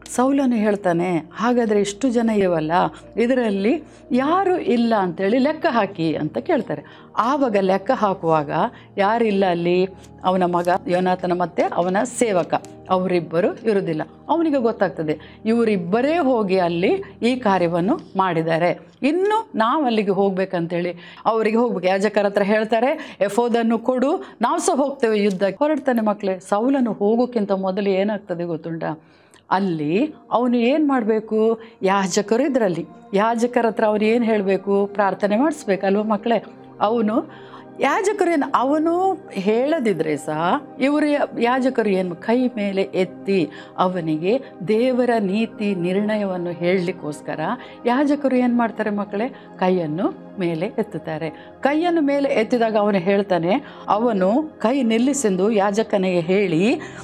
ಸೌಲನು ಹೇಳ್ತಾನೆ ಹಾಗಾದರೆ ಇಷ್ಟು ಜನ ಇವಲ್ಲ ಇದರಲ್ಲಿ ಯಾರು ಇಲ್ಲ ಅಂತೇಳಿ ಲೆಕ್ಕ ಹಾಕಿ ಅಂತ ಕೇಳ್ತಾರೆ ಆವಾಗ ಲೆಕ್ಕ ಹಾಕುವಾಗ ಯಾರಿಲ್ಲ ಅಲ್ಲಿ ಅವನ ಮಗ ಯೋನಾಥನ ಮತ್ತು ಅವನ ಸೇವಕ ಅವರಿಬ್ಬರು ಇರುವುದಿಲ್ಲ ಅವನಿಗೆ ಗೊತ್ತಾಗ್ತದೆ ಇವರಿಬ್ಬರೇ ಹೋಗಿ ಅಲ್ಲಿ ಈ ಕಾರ್ಯವನ್ನು ಮಾಡಿದ್ದಾರೆ ಇನ್ನು ನಾವು ಅಲ್ಲಿಗೆ ಹೋಗ್ಬೇಕಂತೇಳಿ ಅವರಿಗೆ ಹೋಗ್ಬೇಕು ಯಾಜಕರ ಹತ್ರ ಹೇಳ್ತಾರೆ ಎಫೋದನ್ನು ಕೊಡು ನಾವು ಸಹ ಹೋಗ್ತೇವೆ ಯುದ್ಧ ಹೊರಡ್ತಾನೆ ಮಕ್ಕಳೇ ಸೌಲನು ಹೋಗೋಕ್ಕಿಂತ ಮೊದಲು ಏನಾಗ್ತದೆ ಗೊತ್ತುಂಟಾ ಅಲ್ಲಿ ಅವನು ಏನು ಮಾಡಬೇಕು ಯಾಜಕರು ಇದರಲ್ಲಿ ಯಾಜಕರ ಹತ್ರ ಅವನು ಏನು ಹೇಳಬೇಕು ಪ್ರಾರ್ಥನೆ ಮಾಡಿಸ್ಬೇಕಲ್ವ ಮಕ್ಕಳೇ ಅವನು ಯಾಜಕರು ಏನು ಅವನು ಹೇಳದಿದ್ರೆ ಸಹ ಇವರು ಯಾಜಕರು ಏನು ಕೈ ಮೇಲೆ ಎತ್ತಿ ಅವನಿಗೆ ದೇವರ ನೀತಿ ನಿರ್ಣಯವನ್ನು ಹೇಳಲಿಕ್ಕೋಸ್ಕರ ಯಾಜಕರು ಏನು ಮಾಡ್ತಾರೆ ಮಕ್ಕಳೇ ಕೈಯನ್ನು ಮೇಲೆ ಎತ್ತುತ್ತಾರೆ ಕೈಯನ್ನು ಮೇಲೆ ಎತ್ತಿದಾಗ ಅವನು ಹೇಳ್ತಾನೆ ಅವನು ಕೈ ನಿಲ್ಲಿಸೆಂದು ಯಾಜಕನಿಗೆ ಹೇಳಿ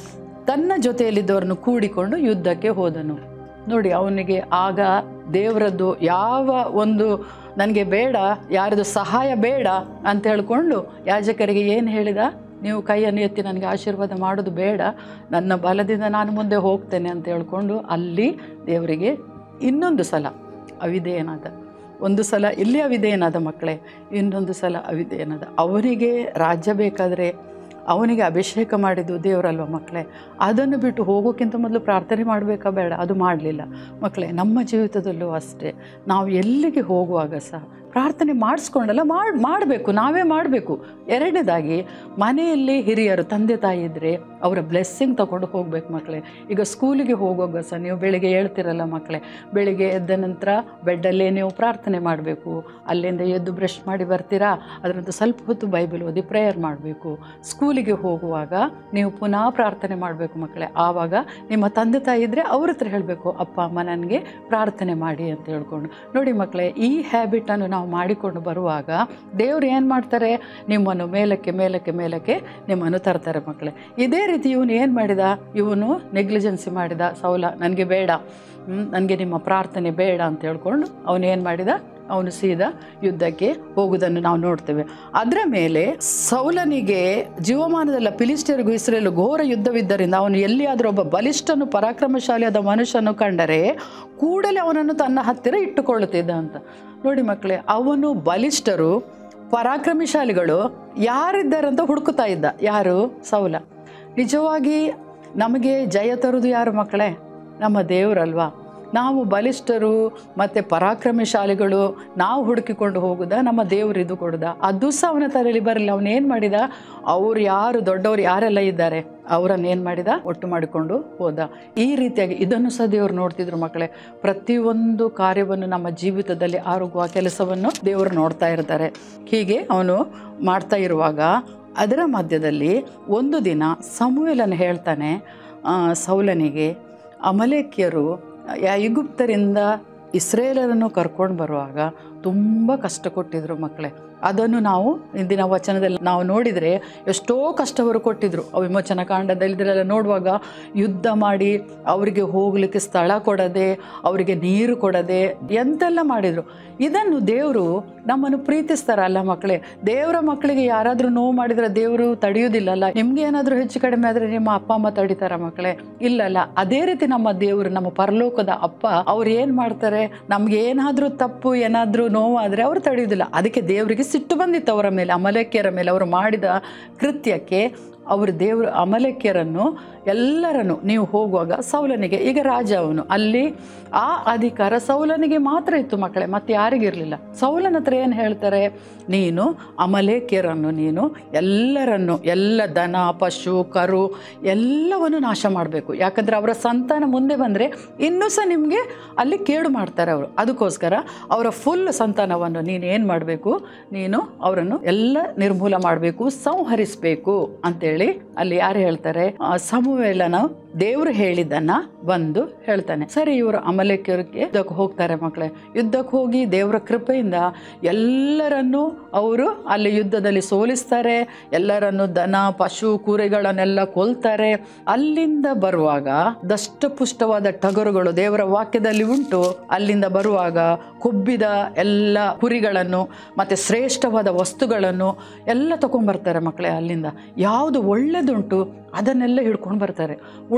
ತನ್ನ ಜೊತೆಯಲ್ಲಿದ್ದವರನ್ನು ಕೂಡಿಕೊಂಡು ಯುದ್ಧಕ್ಕೆ ಹೋದನು ನೋಡಿ ಅವನಿಗೆ ಆಗ ದೇವರದ್ದು ಯಾವ ಒಂದು ನನಗೆ ಬೇಡ ಯಾರದು ಸಹಾಯ ಬೇಡ ಅಂತ ಹೇಳ್ಕೊಂಡು ಯಾಜಕರಿಗೆ ಏನು ಹೇಳಿದ ನೀವು ಕೈಯನ್ನು ಎತ್ತಿ ನನಗೆ ಆಶೀರ್ವಾದ ಮಾಡೋದು ಬೇಡ ನನ್ನ ಬಲದಿಂದ ನಾನು ಮುಂದೆ ಹೋಗ್ತೇನೆ ಅಂತ ಹೇಳ್ಕೊಂಡು ಅಲ್ಲಿ ದೇವರಿಗೆ ಇನ್ನೊಂದು ಸಲ ಅವಿಧೇಯನಾದ ಒಂದು ಸಲ ಇಲ್ಲಿ ಅವಿಧೇಯನಾದ ಮಕ್ಕಳೇ ಇನ್ನೊಂದು ಸಲ ಅವಿಧೇಯನಾದ ಅವನಿಗೆ ರಾಜ್ಯ ಬೇಕಾದರೆ ಅವನಿಗೆ ಅಭಿಷೇಕ ಮಾಡಿದ್ದು ದೇವರಲ್ವ ಮಕ್ಕಳೇ ಅದನ್ನು ಬಿಟ್ಟು ಹೋಗೋಕ್ಕಿಂತ ಮೊದಲು ಪ್ರಾರ್ಥನೆ ಮಾಡಬೇಕಾ ಬೇಡ ಅದು ಮಾಡಲಿಲ್ಲ ಮಕ್ಕಳೇ ನಮ್ಮ ಜೀವಿತದಲ್ಲೂ ಅಷ್ಟೇ ನಾವು ಎಲ್ಲಿಗೆ ಹೋಗುವಾಗ ಸಹ ಪ್ರಾರ್ಥನೆ ಮಾಡಿಸ್ಕೊಂಡಲ್ಲ ಮಾಡಿ ಮಾಡಬೇಕು ನಾವೇ ಮಾಡಬೇಕು ಎರಡನೇದಾಗಿ ಮನೆಯಲ್ಲಿ ಹಿರಿಯರು ತಂದೆ ತಾಯಿ ಇದ್ದರೆ ಅವರ ಬ್ಲೆಸ್ಸಿಂಗ್ ತಗೊಂಡು ಹೋಗ್ಬೇಕು ಮಕ್ಕಳೇ ಈಗ ಸ್ಕೂಲಿಗೆ ಹೋಗುವಾಗ ಸಹ ನೀವು ಬೆಳಿಗ್ಗೆ ಹೇಳ್ತಿರಲ್ಲ ಮಕ್ಕಳೇ ಬೆಳಿಗ್ಗೆ ಎದ್ದ ನಂತರ ಬೆಡ್ಡಲ್ಲೇ ನೀವು ಪ್ರಾರ್ಥನೆ ಮಾಡಬೇಕು ಅಲ್ಲಿಂದ ಎದ್ದು ಬ್ರಷ್ ಮಾಡಿ ಬರ್ತೀರಾ ಅದರಂತ ಸ್ವಲ್ಪ ಹೊತ್ತು ಬೈಬಲ್ ಓದಿ ಪ್ರೇಯರ್ ಮಾಡಬೇಕು ಸ್ಕೂಲಿಗೆ ಹೋಗುವಾಗ ನೀವು ಪುನಃ ಪ್ರಾರ್ಥನೆ ಮಾಡಬೇಕು ಮಕ್ಕಳೇ ಆವಾಗ ನಿಮ್ಮ ತಂದೆ ತಾಯಿ ಇದ್ದರೆ ಅವ್ರ ಹತ್ರ ಹೇಳಬೇಕು ಅಪ್ಪ ಅಮ್ಮ ನನಗೆ ಪ್ರಾರ್ಥನೆ ಮಾಡಿ ಅಂತ ಹೇಳ್ಕೊಂಡು ನೋಡಿ ಮಕ್ಕಳೇ ಈ ಹ್ಯಾಬಿಟನ್ನು ನಾವು ಮಾಡಿಕೊಂಡು ಬರುವಾಗ ದೇವ್ರು ಏನು ಮಾಡ್ತಾರೆ ನಿಮ್ಮನ್ನು ಮೇಲಕ್ಕೆ ಮೇಲಕ್ಕೆ ಮೇಲಕ್ಕೆ ನಿಮ್ಮನ್ನು ತರ್ತಾರೆ ಮಕ್ಕಳೇ ಇದೇ ರೀತಿ ಇವನು ಏನು ಮಾಡಿದ ಇವನು ನೆಗ್ಲಿಜೆನ್ಸಿ ಮಾಡಿದ ಸೌಲ ನನಗೆ ಬೇಡ ನನಗೆ ನಿಮ್ಮ ಪ್ರಾರ್ಥನೆ ಬೇಡ ಅಂತ ಹೇಳ್ಕೊಂಡು ಅವನು ಏನು ಮಾಡಿದ ಅವನು ಸೀದಾ ಯುದ್ಧಕ್ಕೆ ಹೋಗುವುದನ್ನು ನಾವು ನೋಡ್ತೇವೆ ಅದರ ಮೇಲೆ ಸೌಲನಿಗೆ ಜೀವಮಾನದಲ್ಲ ಫಿಲಿಸ್ಟಿಯರಿಗೂ ಇಸ್ರೇಲು ಘೋರ ಯುದ್ಧವಿದ್ದರಿಂದ ಅವನು ಎಲ್ಲಿಯಾದರೂ ಒಬ್ಬ ಬಲಿಷ್ಠನು ಪರಾಕ್ರಮಶಾಲಿಯಾದ ಮನುಷ್ಯನು ಕಂಡರೆ ಕೂಡಲೇ ಅವನನ್ನು ತನ್ನ ಹತ್ತಿರ ಇಟ್ಟುಕೊಳ್ಳುತ್ತಿದ್ದ ಅಂತ ನೋಡಿ ಮಕ್ಕಳೇ ಅವನು ಬಲಿಷ್ಠರು ಪರಾಕ್ರಮಶಾಲಿಗಳು ಯಾರಿದ್ದಾರಂತ ಹುಡುಕುತ್ತಾ ಇದ್ದ ಯಾರು ಸೌಲ ನಿಜವಾಗಿ ನಮಗೆ ಜಯ ತರುವುದು ಯಾರು ಮಕ್ಕಳೇ ನಮ್ಮ ದೇವರಲ್ವಾ ನಾವು ಬಲಿಷ್ಠರು ಮತ್ತು ಪರಾಕ್ರಮಶಾಲಿಗಳು ನಾವು ಹುಡುಕಿಕೊಂಡು ಹೋಗುದ ನಮ್ಮ ದೇವರು ಇದು ಕೊಡುದ ಅದು ಸಹ ಅವನ ತಲೆಯಲ್ಲಿ ಬರಲಿಲ್ಲ ಅವನು ಏನು ಮಾಡಿದ ಅವ್ರು ಯಾರು ದೊಡ್ಡವರು ಯಾರೆಲ್ಲ ಇದ್ದಾರೆ ಅವರನ್ನು ಏನು ಮಾಡಿದ ಒಟ್ಟು ಮಾಡಿಕೊಂಡು ಹೋದ ಈ ರೀತಿಯಾಗಿ ಇದನ್ನು ಸಹ ದೇವರು ನೋಡ್ತಿದ್ರು ಮಕ್ಕಳೇ ಪ್ರತಿಯೊಂದು ಕಾರ್ಯವನ್ನು ನಮ್ಮ ಜೀವಿತದಲ್ಲಿ ಆರೋಗುವ ಕೆಲಸವನ್ನು ದೇವರು ನೋಡ್ತಾ ಇರ್ತಾರೆ ಹೀಗೆ ಅವನು ಮಾಡ್ತಾ ಇರುವಾಗ ಅದರ ಮಧ್ಯದಲ್ಲಿ ಒಂದು ದಿನ ಸಮುವೇಲನು ಹೇಳ್ತಾನೆ ಆ, ಸೌಲನಿಗೆ ಅಮಲೇಕ್ಯರು ಐಗುಪ್ತರಿಂದ ಇಸ್ರೇಲರನ್ನು ಕರ್ಕೊಂಡು ಬರುವಾಗ ತುಂಬ ಕಷ್ಟ ಕೊಟ್ಟಿದ್ರು ಮಕ್ಕಳೇ ಅದನ್ನು ನಾವು ಇಂದಿನ ವಚನದಲ್ಲಿ ನಾವು ನೋಡಿದರೆ ಎಷ್ಟೋ ಕಷ್ಟವರು ಕೊಟ್ಟಿದ್ರು ಆ ವಿಮೋಚನ ಕಾಂಡದಲ್ಲಿ ಇದರೆಲ್ಲ ನೋಡುವಾಗ ಯುದ್ಧ ಮಾಡಿ ಅವರಿಗೆ ಹೋಗಲಿಕ್ಕೆ ಸ್ಥಳ ಕೊಡದೆ ಅವರಿಗೆ ನೀರು ಕೊಡದೆ ಎಂತೆಲ್ಲ ಮಾಡಿದರು ಇದನ್ನು ದೇವರು ನಮ್ಮನ್ನು ಪ್ರೀತಿಸ್ತಾರಲ್ಲ ಮಕ್ಕಳೇ ದೇವರ ಮಕ್ಕಳಿಗೆ ಯಾರಾದರೂ ನೋವು ಮಾಡಿದರೆ ದೇವರು ತಡೆಯುವುದಿಲ್ಲಲ್ಲ ನಿಮ್ಗೆ ಏನಾದರೂ ಹೆಚ್ಚು ಕಡಿಮೆ ಆದರೆ ನಿಮ್ಮ ಅಪ್ಪ ಅಮ್ಮ ತಡಿತಾರ ಮಕ್ಕಳೇ ಇಲ್ಲಲ್ಲ ಅದೇ ರೀತಿ ನಮ್ಮ ದೇವರು ನಮ್ಮ ಪರಲೋಕದ ಅಪ್ಪ ಅವ್ರು ಏನು ಮಾಡ್ತಾರೆ ನಮ್ಗೆ ಏನಾದರೂ ತಪ್ಪು ಏನಾದರೂ ನೋವಾದರೆ ಅವರು ತಡೆಯುವುದಿಲ್ಲ ಅದಕ್ಕೆ ದೇವರಿಗೆ ಸಿಟ್ಟು ಬಂದಿತ್ತು ಅವರ ಮೇಲೆ ಅಮಲೇಕ್ಯರ ಮೇಲೆ ಅವರು ಮಾಡಿದ ಕೃತ್ಯಕ್ಕೆ ಅವರು ದೇವರು ಅಮಲೇಕ್ಯರನ್ನು ಎಲ್ಲರನ್ನು ನೀವು ಹೋಗುವಾಗ ಸೌಲನಿಗೆ ಈಗ ರಾಜ ಅವನು ಅಲ್ಲಿ ಆ ಅಧಿಕಾರ ಸೌಲನಿಗೆ ಮಾತ್ರ ಇತ್ತು ಮಕ್ಕಳೇ ಮತ್ತೆ ಯಾರಿಗಿರಲಿಲ್ಲ ಸೌಲನ ಹತ್ರ ಏನು ಹೇಳ್ತಾರೆ ನೀನು ಅಮಲೇಕ್ಯರನ್ನು ನೀನು ಎಲ್ಲರನ್ನು ಎಲ್ಲ ದನ ಪಶು ಕರು ಎಲ್ಲವನ್ನು ನಾಶ ಮಾಡಬೇಕು ಯಾಕಂದರೆ ಅವರ ಸಂತಾನ ಮುಂದೆ ಬಂದರೆ ಇನ್ನೂ ಸಹ ನಿಮಗೆ ಅಲ್ಲಿ ಕೇಡು ಮಾಡ್ತಾರೆ ಅವರು ಅದಕ್ಕೋಸ್ಕರ ಅವರ ಫುಲ್ ಸಂತಾನವನ್ನು ನೀನು ಏನು ಮಾಡಬೇಕು ನೀನು ಅವರನ್ನು ಎಲ್ಲ ನಿರ್ಮೂಲ ಮಾಡಬೇಕು ಸಂಹರಿಸಬೇಕು ಅಂತೇಳಿ ಅಲ್ಲಿ ಯಾರು ಹೇಳ್ತಾರೆ ಆ, ಸಮುವೇಲನ ದೇವರು ಹೇಳಿದ್ದನ್ನ ಬಂದು ಹೇಳ್ತಾನೆ ಸರಿ ಇವರು ಅಮಲೇಕ್ಯರಿಗೆ ಯುದ್ಧಕ್ಕೆ ಹೋಗ್ತಾರೆ ಮಕ್ಕಳೇ ಯುದ್ಧಕ್ಕೆ ಹೋಗಿ ದೇವರ ಕೃಪೆಯಿಂದ ಎಲ್ಲರನ್ನೂ ಅವರು ಅಲ್ಲಿ ಯುದ್ಧದಲ್ಲಿ ಸೋಲಿಸ್ತಾರೆ ಎಲ್ಲರನ್ನು ದನ ಪಶು ಕುರಿಗಳನ್ನೆಲ್ಲ ಕೊಲ್ತಾರೆ ಅಲ್ಲಿಂದ ಬರುವಾಗ ದಷ್ಟಪುಷ್ಟವಾದ ಟಗರುಗಳು ದೇವರ ವಾಕ್ಯದಲ್ಲಿ ಉಂಟು ಅಲ್ಲಿಂದ ಬರುವಾಗ ಕೊಬ್ಬಿದ ಎಲ್ಲ ಕುರಿಗಳನ್ನು ಮತ್ತು ಶ್ರೇಷ್ಠವಾದ ವಸ್ತುಗಳನ್ನು ಎಲ್ಲ ತಗೊಂಡ್ಬರ್ತಾರೆ ಮಕ್ಕಳೇ ಅಲ್ಲಿಂದ ಯಾವುದು ಒಳ್ಳೆದುಂಟು ಅದನ್ನೆಲ್ಲ ಹಿಡ್ಕೊಂಡು ಬರ್ತಾರೆ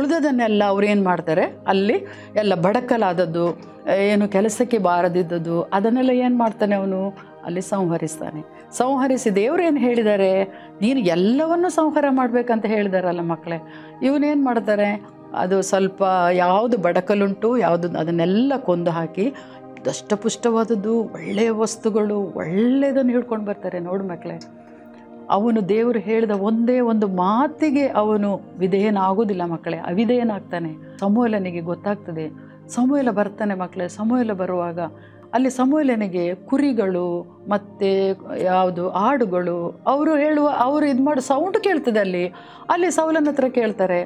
ಉಳಿದದನ್ನೆಲ್ಲ ಅವ್ರು ಏನು ಮಾಡ್ತಾರೆ ಅಲ್ಲಿ ಎಲ್ಲ ಬಡಕಲಾದದ್ದು ಏನು ಕೆಲಸಕ್ಕೆ ಬಾರದಿದ್ದದ್ದು ಅದನ್ನೆಲ್ಲ ಏನು ಮಾಡ್ತಾನೆ ಅವನು ಅಲ್ಲಿ ಸಂಹರಿಸ್ತಾನೆ ಸಂಹರಿಸಿ ದೇವ್ರು ಏನು ಹೇಳಿದ್ದಾರೆ ನೀನು ಎಲ್ಲವನ್ನು ಸಂಹಾರ ಮಾಡಬೇಕಂತ ಹೇಳಿದಾರಲ್ಲ ಮಕ್ಕಳೇ ಇವನೇನು ಮಾಡ್ತಾರೆ ಅದು ಸ್ವಲ್ಪ ಯಾವುದು ಬಡಕಲುಂಟು ಯಾವುದು ಅದನ್ನೆಲ್ಲ ಕೊಂದು ಹಾಕಿ ದಷ್ಟಪುಷ್ಟವಾದದ್ದು ಒಳ್ಳೆಯ ವಸ್ತುಗಳು ಒಳ್ಳೆಯದನ್ನು ಹಿಡ್ಕೊಂಡು ಬರ್ತಾರೆ ನೋಡು ಮಕ್ಕಳೇ ಅವನು ದೇವರು ಹೇಳಿದ ಒಂದೇ ಒಂದು ಮಾತಿಗೆ ಅವನು ವಿಧೇಯನಾಗೋದಿಲ್ಲ ಮಕ್ಕಳೇ ಅವಿಧೇಯನಾಗ್ತಾನೆ ಸಮೂಲನಿಗೆ ಗೊತ್ತಾಗ್ತದೆ ಸಮೂಲ ಬರ್ತಾನೆ ಮಕ್ಕಳೇ ಸಮೂಲ ಬರುವಾಗ ಅಲ್ಲಿ ಸಮೂಲನಿಗೆ ಕುರಿಗಳು ಮತ್ತು ಯಾವುದು ಆಡುಗಳು ಅವರು ಹೇಳುವ ಅವರು ಇದು ಮಾಡೋ ಸೌಂಡ್ ಕೇಳ್ತದೆ ಅಲ್ಲಿ ಅಲ್ಲಿ ಸೌಲನ ಹತ್ರ ಕೇಳ್ತಾರೆ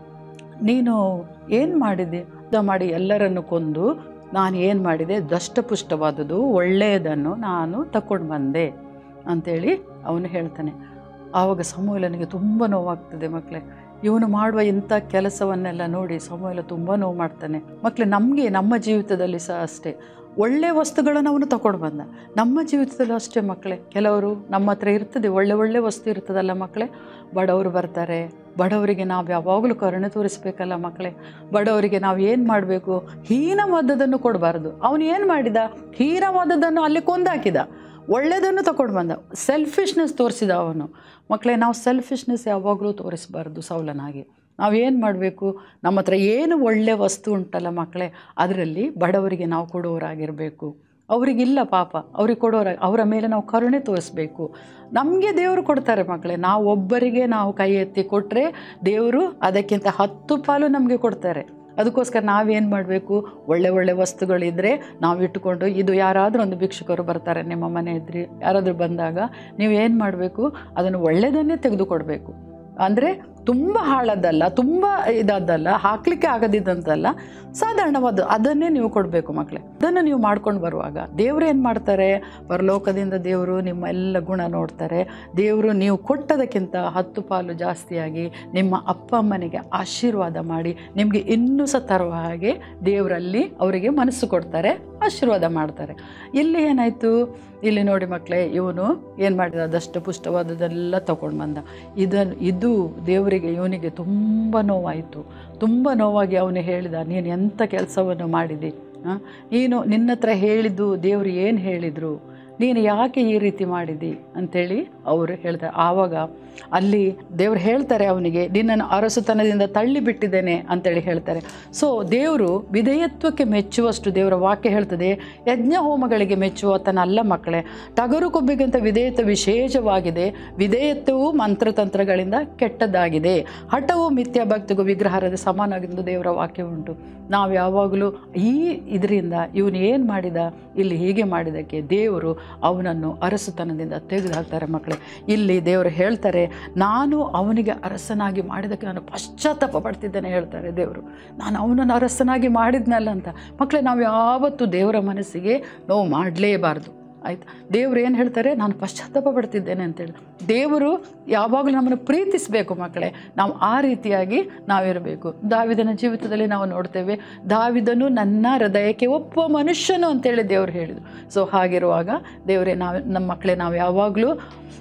ನೀನು ಏನು ಮಾಡಿದೆ ಯುದ್ಧ ಮಾಡಿ ಎಲ್ಲರನ್ನು ಕೊಂದು ನಾನು ಏನು ಮಾಡಿದೆ ದಷ್ಟಪುಷ್ಟವಾದುದು ಒಳ್ಳೆಯದನ್ನು ನಾನು ತಕೊಂಡು ಬಂದೆ ಅಂಥೇಳಿ ಅವನು ಹೇಳ್ತಾನೆ ಆವಾಗ ಸಮೂಲನಿಗೆ ತುಂಬ ನೋವಾಗ್ತದೆ ಮಕ್ಕಳೇ ಇವನು ಮಾಡುವ ಇಂಥ ಕೆಲಸವನ್ನೆಲ್ಲ ನೋಡಿ ಸಮೂಲ ತುಂಬ ನೋವು ಮಾಡ್ತಾನೆ ಮಕ್ಕಳೇ ನಮಗೆ ನಮ್ಮ ಜೀವಿತದಲ್ಲಿ ಸಹ ಅಷ್ಟೇ ಒಳ್ಳೆಯ ವಸ್ತುಗಳನ್ನು ಅವನು ತಗೊಂಡು ಬಂದ ನಮ್ಮ ಜೀವಿತದಲ್ಲೂ ಅಷ್ಟೇ ಮಕ್ಕಳೇ ಕೆಲವರು ನಮ್ಮ ಹತ್ರ ಇರ್ತದೆ ಒಳ್ಳೆ ಒಳ್ಳೆ ವಸ್ತು ಇರ್ತದಲ್ಲ ಮಕ್ಕಳೇ ಬಡವರು ಬರ್ತಾರೆ ಬಡವರಿಗೆ ನಾವು ಯಾವಾಗಲೂ ಕರುಣೆ ತೋರಿಸ್ಬೇಕಲ್ಲ ಮಕ್ಕಳೇ ಬಡವರಿಗೆ ನಾವು ಏನು ಮಾಡಬೇಕು ಹೀನವಾದದ್ದನ್ನು ಕೊಡಬಾರ್ದು ಅವನು ಏನು ಮಾಡಿದ ಹೀನವಾದದ್ದನ್ನು ಅಲ್ಲಿ ಕೊಂದಾಕಿದ ಒಳ್ಳೆಯದನ್ನು ತಗೊಂಡು ಬಂದ ಸೆಲ್ಫಿಶ್ನೆಸ್ ತೋರಿಸಿದ ಅವನು ಮಕ್ಕಳೇ ನಾವು ಸೆಲ್ಫಿಶ್ನೆಸ್ ಯಾವಾಗಲೂ ತೋರಿಸಬಾರ್ದು ಸೌಲನಾಗಿ ನಾವೇನು ಮಾಡಬೇಕು ನಮ್ಮ ಹತ್ರ ಏನು ಒಳ್ಳೆಯ ವಸ್ತು ಉಂಟಲ್ಲ ಮಕ್ಕಳೇ ಅದರಲ್ಲಿ ಬಡವರಿಗೆ ನಾವು ಕೊಡುವವರಾಗಿರಬೇಕು ಅವರಿಗಿಲ್ಲ ಪಾಪ ಅವ್ರಿಗೆ ಕೊಡೋರ ಅವರ ಮೇಲೆ ನಾವು ಕರುಣೆ ತೋರಿಸ್ಬೇಕು ನಮಗೆ ದೇವರು ಕೊಡ್ತಾರೆ ಮಕ್ಕಳೇ ನಾವು ಒಬ್ಬರಿಗೆ ನಾವು ಕೈ ಎತ್ತಿ ಕೊಟ್ಟರೆ ದೇವರು ಅದಕ್ಕಿಂತ ಹತ್ತು ಪಾಲು ನಮಗೆ ಕೊಡ್ತಾರೆ ಅದಕ್ಕೋಸ್ಕರ ನಾವೇನು ಮಾಡಬೇಕು ಒಳ್ಳೆ ಒಳ್ಳೆ ವಸ್ತುಗಳಿದ್ದರೆ ನಾವು ಇಟ್ಟುಕೊಂಡು ಇದು ಯಾರಾದರೂ ಒಂದು ಭಿಕ್ಷುಕರು ಬರ್ತಾರೆ ನಿಮ್ಮ ಮನೆ ಇದ್ರಿ ಯಾರಾದರೂ ಬಂದಾಗ ನೀವು ಏನು ಮಾಡಬೇಕು ಅದನ್ನು ಒಳ್ಳೆಯದನ್ನೇ ತೆಗೆದುಕೊಡ್ಬೇಕು ಅಂದರೆ ತುಂಬ ಹಾಳದ್ದಲ್ಲ ತುಂಬ ಇದಾದ್ದಲ್ಲ ಹಾಕಲಿಕ್ಕೆ ಆಗದಿದ್ದಂತಲ್ಲ ಸಾಧಾರಣವಾದ ಅದನ್ನೇ ನೀವು ಕೊಡಬೇಕು ಮಕ್ಕಳೇ ಅದನ್ನು ನೀವು ಮಾಡ್ಕೊಂಡು ಬರುವಾಗ ದೇವರು ಏನು ಮಾಡ್ತಾರೆ ಪರಲೋಕದಿಂದ ದೇವರು ನಿಮ್ಮ ಎಲ್ಲ ಗುಣ ನೋಡ್ತಾರೆ ದೇವರು ನೀವು ಕೊಟ್ಟದಕ್ಕಿಂತ ಹತ್ತು ಪಾಲು ಜಾಸ್ತಿಯಾಗಿ ನಿಮ್ಮ ಅಪ್ಪ ಅಮ್ಮನಿಗೆ ಆಶೀರ್ವಾದ ಮಾಡಿ ನಿಮಗೆ ಇನ್ನೂ ಸಹ ತರುವ ಹಾಗೆ ದೇವರಲ್ಲಿ ಅವರಿಗೆ ಮನಸ್ಸು ಕೊಡ್ತಾರೆ ಆಶೀರ್ವಾದ ಮಾಡ್ತಾರೆ ಇಲ್ಲಿ ಏನಾಯಿತು ಇಲ್ಲಿ ನೋಡಿ ಮಕ್ಕಳೇ ಇವನು ಏನು ಮಾಡಿದ ಅದಷ್ಟು ಪುಷ್ಟವಾದದೆಲ್ಲ ತಗೊಂಡು ಬಂದ ಇದನ್ನು ಇದು ದೇವರಿಗೆ ಇವನಿಗೆ ತುಂಬ ನೋವಾಯಿತು ತುಂಬ ನೋವಾಗಿ ಅವನು ಹೇಳಿದ ನೀನು ಎಂಥ ಕೆಲಸವನ್ನು ಮಾಡಿದಿ ಆ? ನೀನು ನಿನ್ನ ಹತ್ರ ಹೇಳಿದ್ದು ದೇವರು ಏನು ಹೇಳಿದರು ನೀನು ಯಾಕೆ ಈ ರೀತಿ ಮಾಡಿದಿ ಅಂಥೇಳಿ ಅವರು ಹೇಳ್ತಾರೆ ಆವಾಗ ಅಲ್ಲಿ ದೇವ್ರು ಹೇಳ್ತಾರೆ ಅವನಿಗೆ ನಿನ್ನನ್ನು ಅರಸುತನದಿಂದ ತಳ್ಳಿ ಬಿಟ್ಟಿದ್ದೇನೆ ಅಂತೇಳಿ ಹೇಳ್ತಾರೆ ಸೊ ದೇವರು ವಿಧೇಯತ್ವಕ್ಕೆ ಮೆಚ್ಚುವಷ್ಟು ದೇವರ ವಾಕ್ಯ ಹೇಳ್ತದೆ ಯಜ್ಞ ಹೋಮಗಳಿಗೆ ಮೆಚ್ಚುವತನ ಅಲ್ಲ ಮಕ್ಕಳೇ ಟಗರು ಕೊಬ್ಬಿಗಿಂತ ವಿಧೇಯತ್ವ ವಿಶೇಷವಾಗಿದೆ ವಿಧೇಯತ್ವವು ಮಂತ್ರತಂತ್ರಗಳಿಂದ ಕೆಟ್ಟದ್ದಾಗಿದೆ ಹಠವು ಮಿಥ್ಯಾ ಭಕ್ತಿಗೂ ವಿಗ್ರಹಾರದ ಸಮಾನವಾಗಿದ್ದು ದೇವರ ವಾಕ್ಯ ಉಂಟು ನಾವು ಯಾವಾಗಲೂ ಈ ಇದರಿಂದ ಇವನು ಏನು ಮಾಡಿದ ಇಲ್ಲಿ ಹೀಗೆ ಮಾಡಿದ್ದಕ್ಕೆ ದೇವರು ಅವನನ್ನು ಅರಸುತನದಿಂದ ತೆಗೆದು ಹಾಕ್ತಾರೆ ಮಕ್ಕಳೇ ಇಲ್ಲಿ ದೇವರು ಹೇಳ್ತಾರೆ ನಾನು ಅವನಿಗೆ ಅರಸನಾಗಿ ಮಾಡಿದ್ದಕ್ಕೆ ನಾನು ಪಶ್ಚಾತ್ತಾಪ ಪಡ್ತಿದ್ದೇನೆ ಹೇಳ್ತಾರೆ ದೇವರು ನಾನು ಅವನನ್ನು ಅರಸನಾಗಿ ಮಾಡಿದ್ನಲ್ಲ ಅಂತ ಮಕ್ಕಳೇ ನಾವು ಯಾವತ್ತೂ ದೇವರ ಮನಸ್ಸಿಗೆ ನೋವು ಮಾಡಲೇಬಾರ್ದು ಆಯ್ತು ದೇವರು ಏನು ಹೇಳ್ತಾರೆ ನಾನು ಪಶ್ಚಾತ್ತಾಪ ಪಡ್ತಿದ್ದೇನೆ ಅಂತೇಳಿ ದೇವರು ಯಾವಾಗಲೂ ನಮ್ಮನ್ನು ಪ್ರೀತಿಸಬೇಕು ಮಕ್ಕಳೇ ನಾವು ಆ ರೀತಿಯಾಗಿ ನಾವಿರಬೇಕು ದಾವಿದನ ಜೀವಿತದಲ್ಲಿ ನಾವು ನೋಡ್ತೇವೆ ದಾವಿದನು ನನ್ನ ಹೃದಯಕ್ಕೆ ಒಪ್ಪುವ ಮನುಷ್ಯನು ಅಂತೇಳಿ ದೇವರು ಹೇಳಿದರು ಸೊ ಹಾಗಿರುವಾಗ ದೇವರೇ ನಾವು ನಮ್ಮ ಮಕ್ಕಳೇ ನಾವು ಯಾವಾಗಲೂ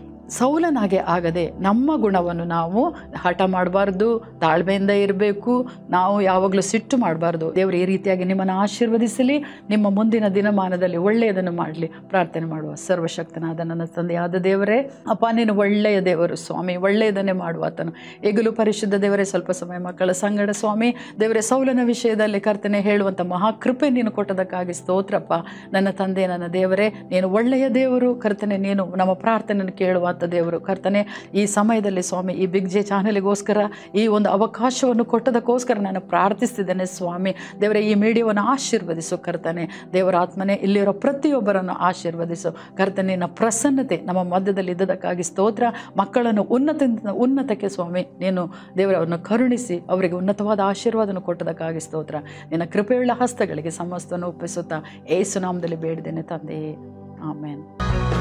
ಸೌಲನಾಗೆ ಆಗದೆ ನಮ್ಮ ಗುಣವನ್ನು ನಾವು ಹಠ ಮಾಡಬಾರ್ದು ತಾಳ್ಮೆಯಿಂದ ಇರಬೇಕು ನಾವು ಯಾವಾಗಲೂ ಸಿಟ್ಟು ಮಾಡಬಾರ್ದು ದೇವರು ಈ ರೀತಿಯಾಗಿ ನಿಮ್ಮನ್ನು ಆಶೀರ್ವದಿಸಲಿ ನಿಮ್ಮ ಮುಂದಿನ ದಿನಮಾನದಲ್ಲಿ ಒಳ್ಳೆಯದನ್ನು ಮಾಡಲಿ ಪ್ರಾರ್ಥನೆ ಮಾಡುವ ಸರ್ವಶಕ್ತನಾದ ನನ್ನ ತಂದೆಯಾದ ದೇವರೇ ಅಪ್ಪ ನೀನು ಒಳ್ಳೆಯ ದೇವರು ಸ್ವಾಮಿ ಒಳ್ಳೆಯದನ್ನೇ ಮಾಡುವ ಆತನು ಈಗಲೂ ಪರಿಶುದ್ಧ ದೇವರೇ ಸ್ವಲ್ಪ ಸಮಯ ಮಕ್ಕಳ ಸಂಗಡ ಸ್ವಾಮಿ ದೇವರೇ ಸೌಲನ ವಿಷಯದಲ್ಲಿ ಕರ್ತನೆ ಹೇಳುವಂಥ ಮಹಾಕೃಪೆ ನೀನು ಕೊಟ್ಟದಕ್ಕಾಗಿ ಸ್ತೋತ್ರಪ್ಪ ನನ್ನ ತಂದೆ ನನ್ನ ದೇವರೇ ನೀನು ಒಳ್ಳೆಯ ದೇವರು ಕರ್ತನೆ ನೀನು ನಮ್ಮ ಪ್ರಾರ್ಥನೆಯನ್ನು ಕೇಳುವಂಥ ದೇವರು ಕರ್ತನೆ ಈ ಸಮಯದಲ್ಲಿ ಸ್ವಾಮಿ ಈ ಬಿಗ್ ಜೆ ಚಾನಲಿಗೋಸ್ಕರ ಈ ಒಂದು ಅವಕಾಶವನ್ನು ಕೊಟ್ಟದಕ್ಕೋಸ್ಕರ ನಾನು ಪ್ರಾರ್ಥಿಸ್ತಿದ್ದೇನೆ ಸ್ವಾಮಿ ದೇವರೇ ಈ ಮೀಡಿಯಾವನ್ನು ಆಶೀರ್ವದಿಸು ಕರ್ತನೆ ದೇವರ ಆತ್ಮನೆ ಇಲ್ಲಿರೋ ಪ್ರತಿಯೊಬ್ಬರನ್ನು ಆಶೀರ್ವದಿಸು ಕರ್ತನೆ ನಿನ್ನ ಪ್ರಸನ್ನತೆ ನಮ್ಮ ಮಧ್ಯದಲ್ಲಿ ಇದ್ದದಕ್ಕಾಗಿ ಸ್ತೋತ್ರ ಮಕ್ಕಳನ್ನು ಉನ್ನತ ಉನ್ನತಕ್ಕೆ ಸ್ವಾಮಿ ನೀನು ದೇವರವನ್ನು ಕರುಣಿಸಿ ಅವರಿಗೆ ಉನ್ನತವಾದ ಆಶೀರ್ವಾದವನ್ನು ಕೊಟ್ಟದಕ್ಕಾಗಿ ಸ್ತೋತ್ರ ನಿನ್ನ ಕೃಪೆಯುಳ್ಳ ಹಸ್ತಗಳಿಗೆ ಸಮಸ್ತವನ್ನು ಒಪ್ಪಿಸುತ್ತಾ ಏಸು ನಾಮದಲ್ಲಿ ಬೇಡಿದ್ದೇನೆ ತಂದೆಯೇ ಆಮೇನ್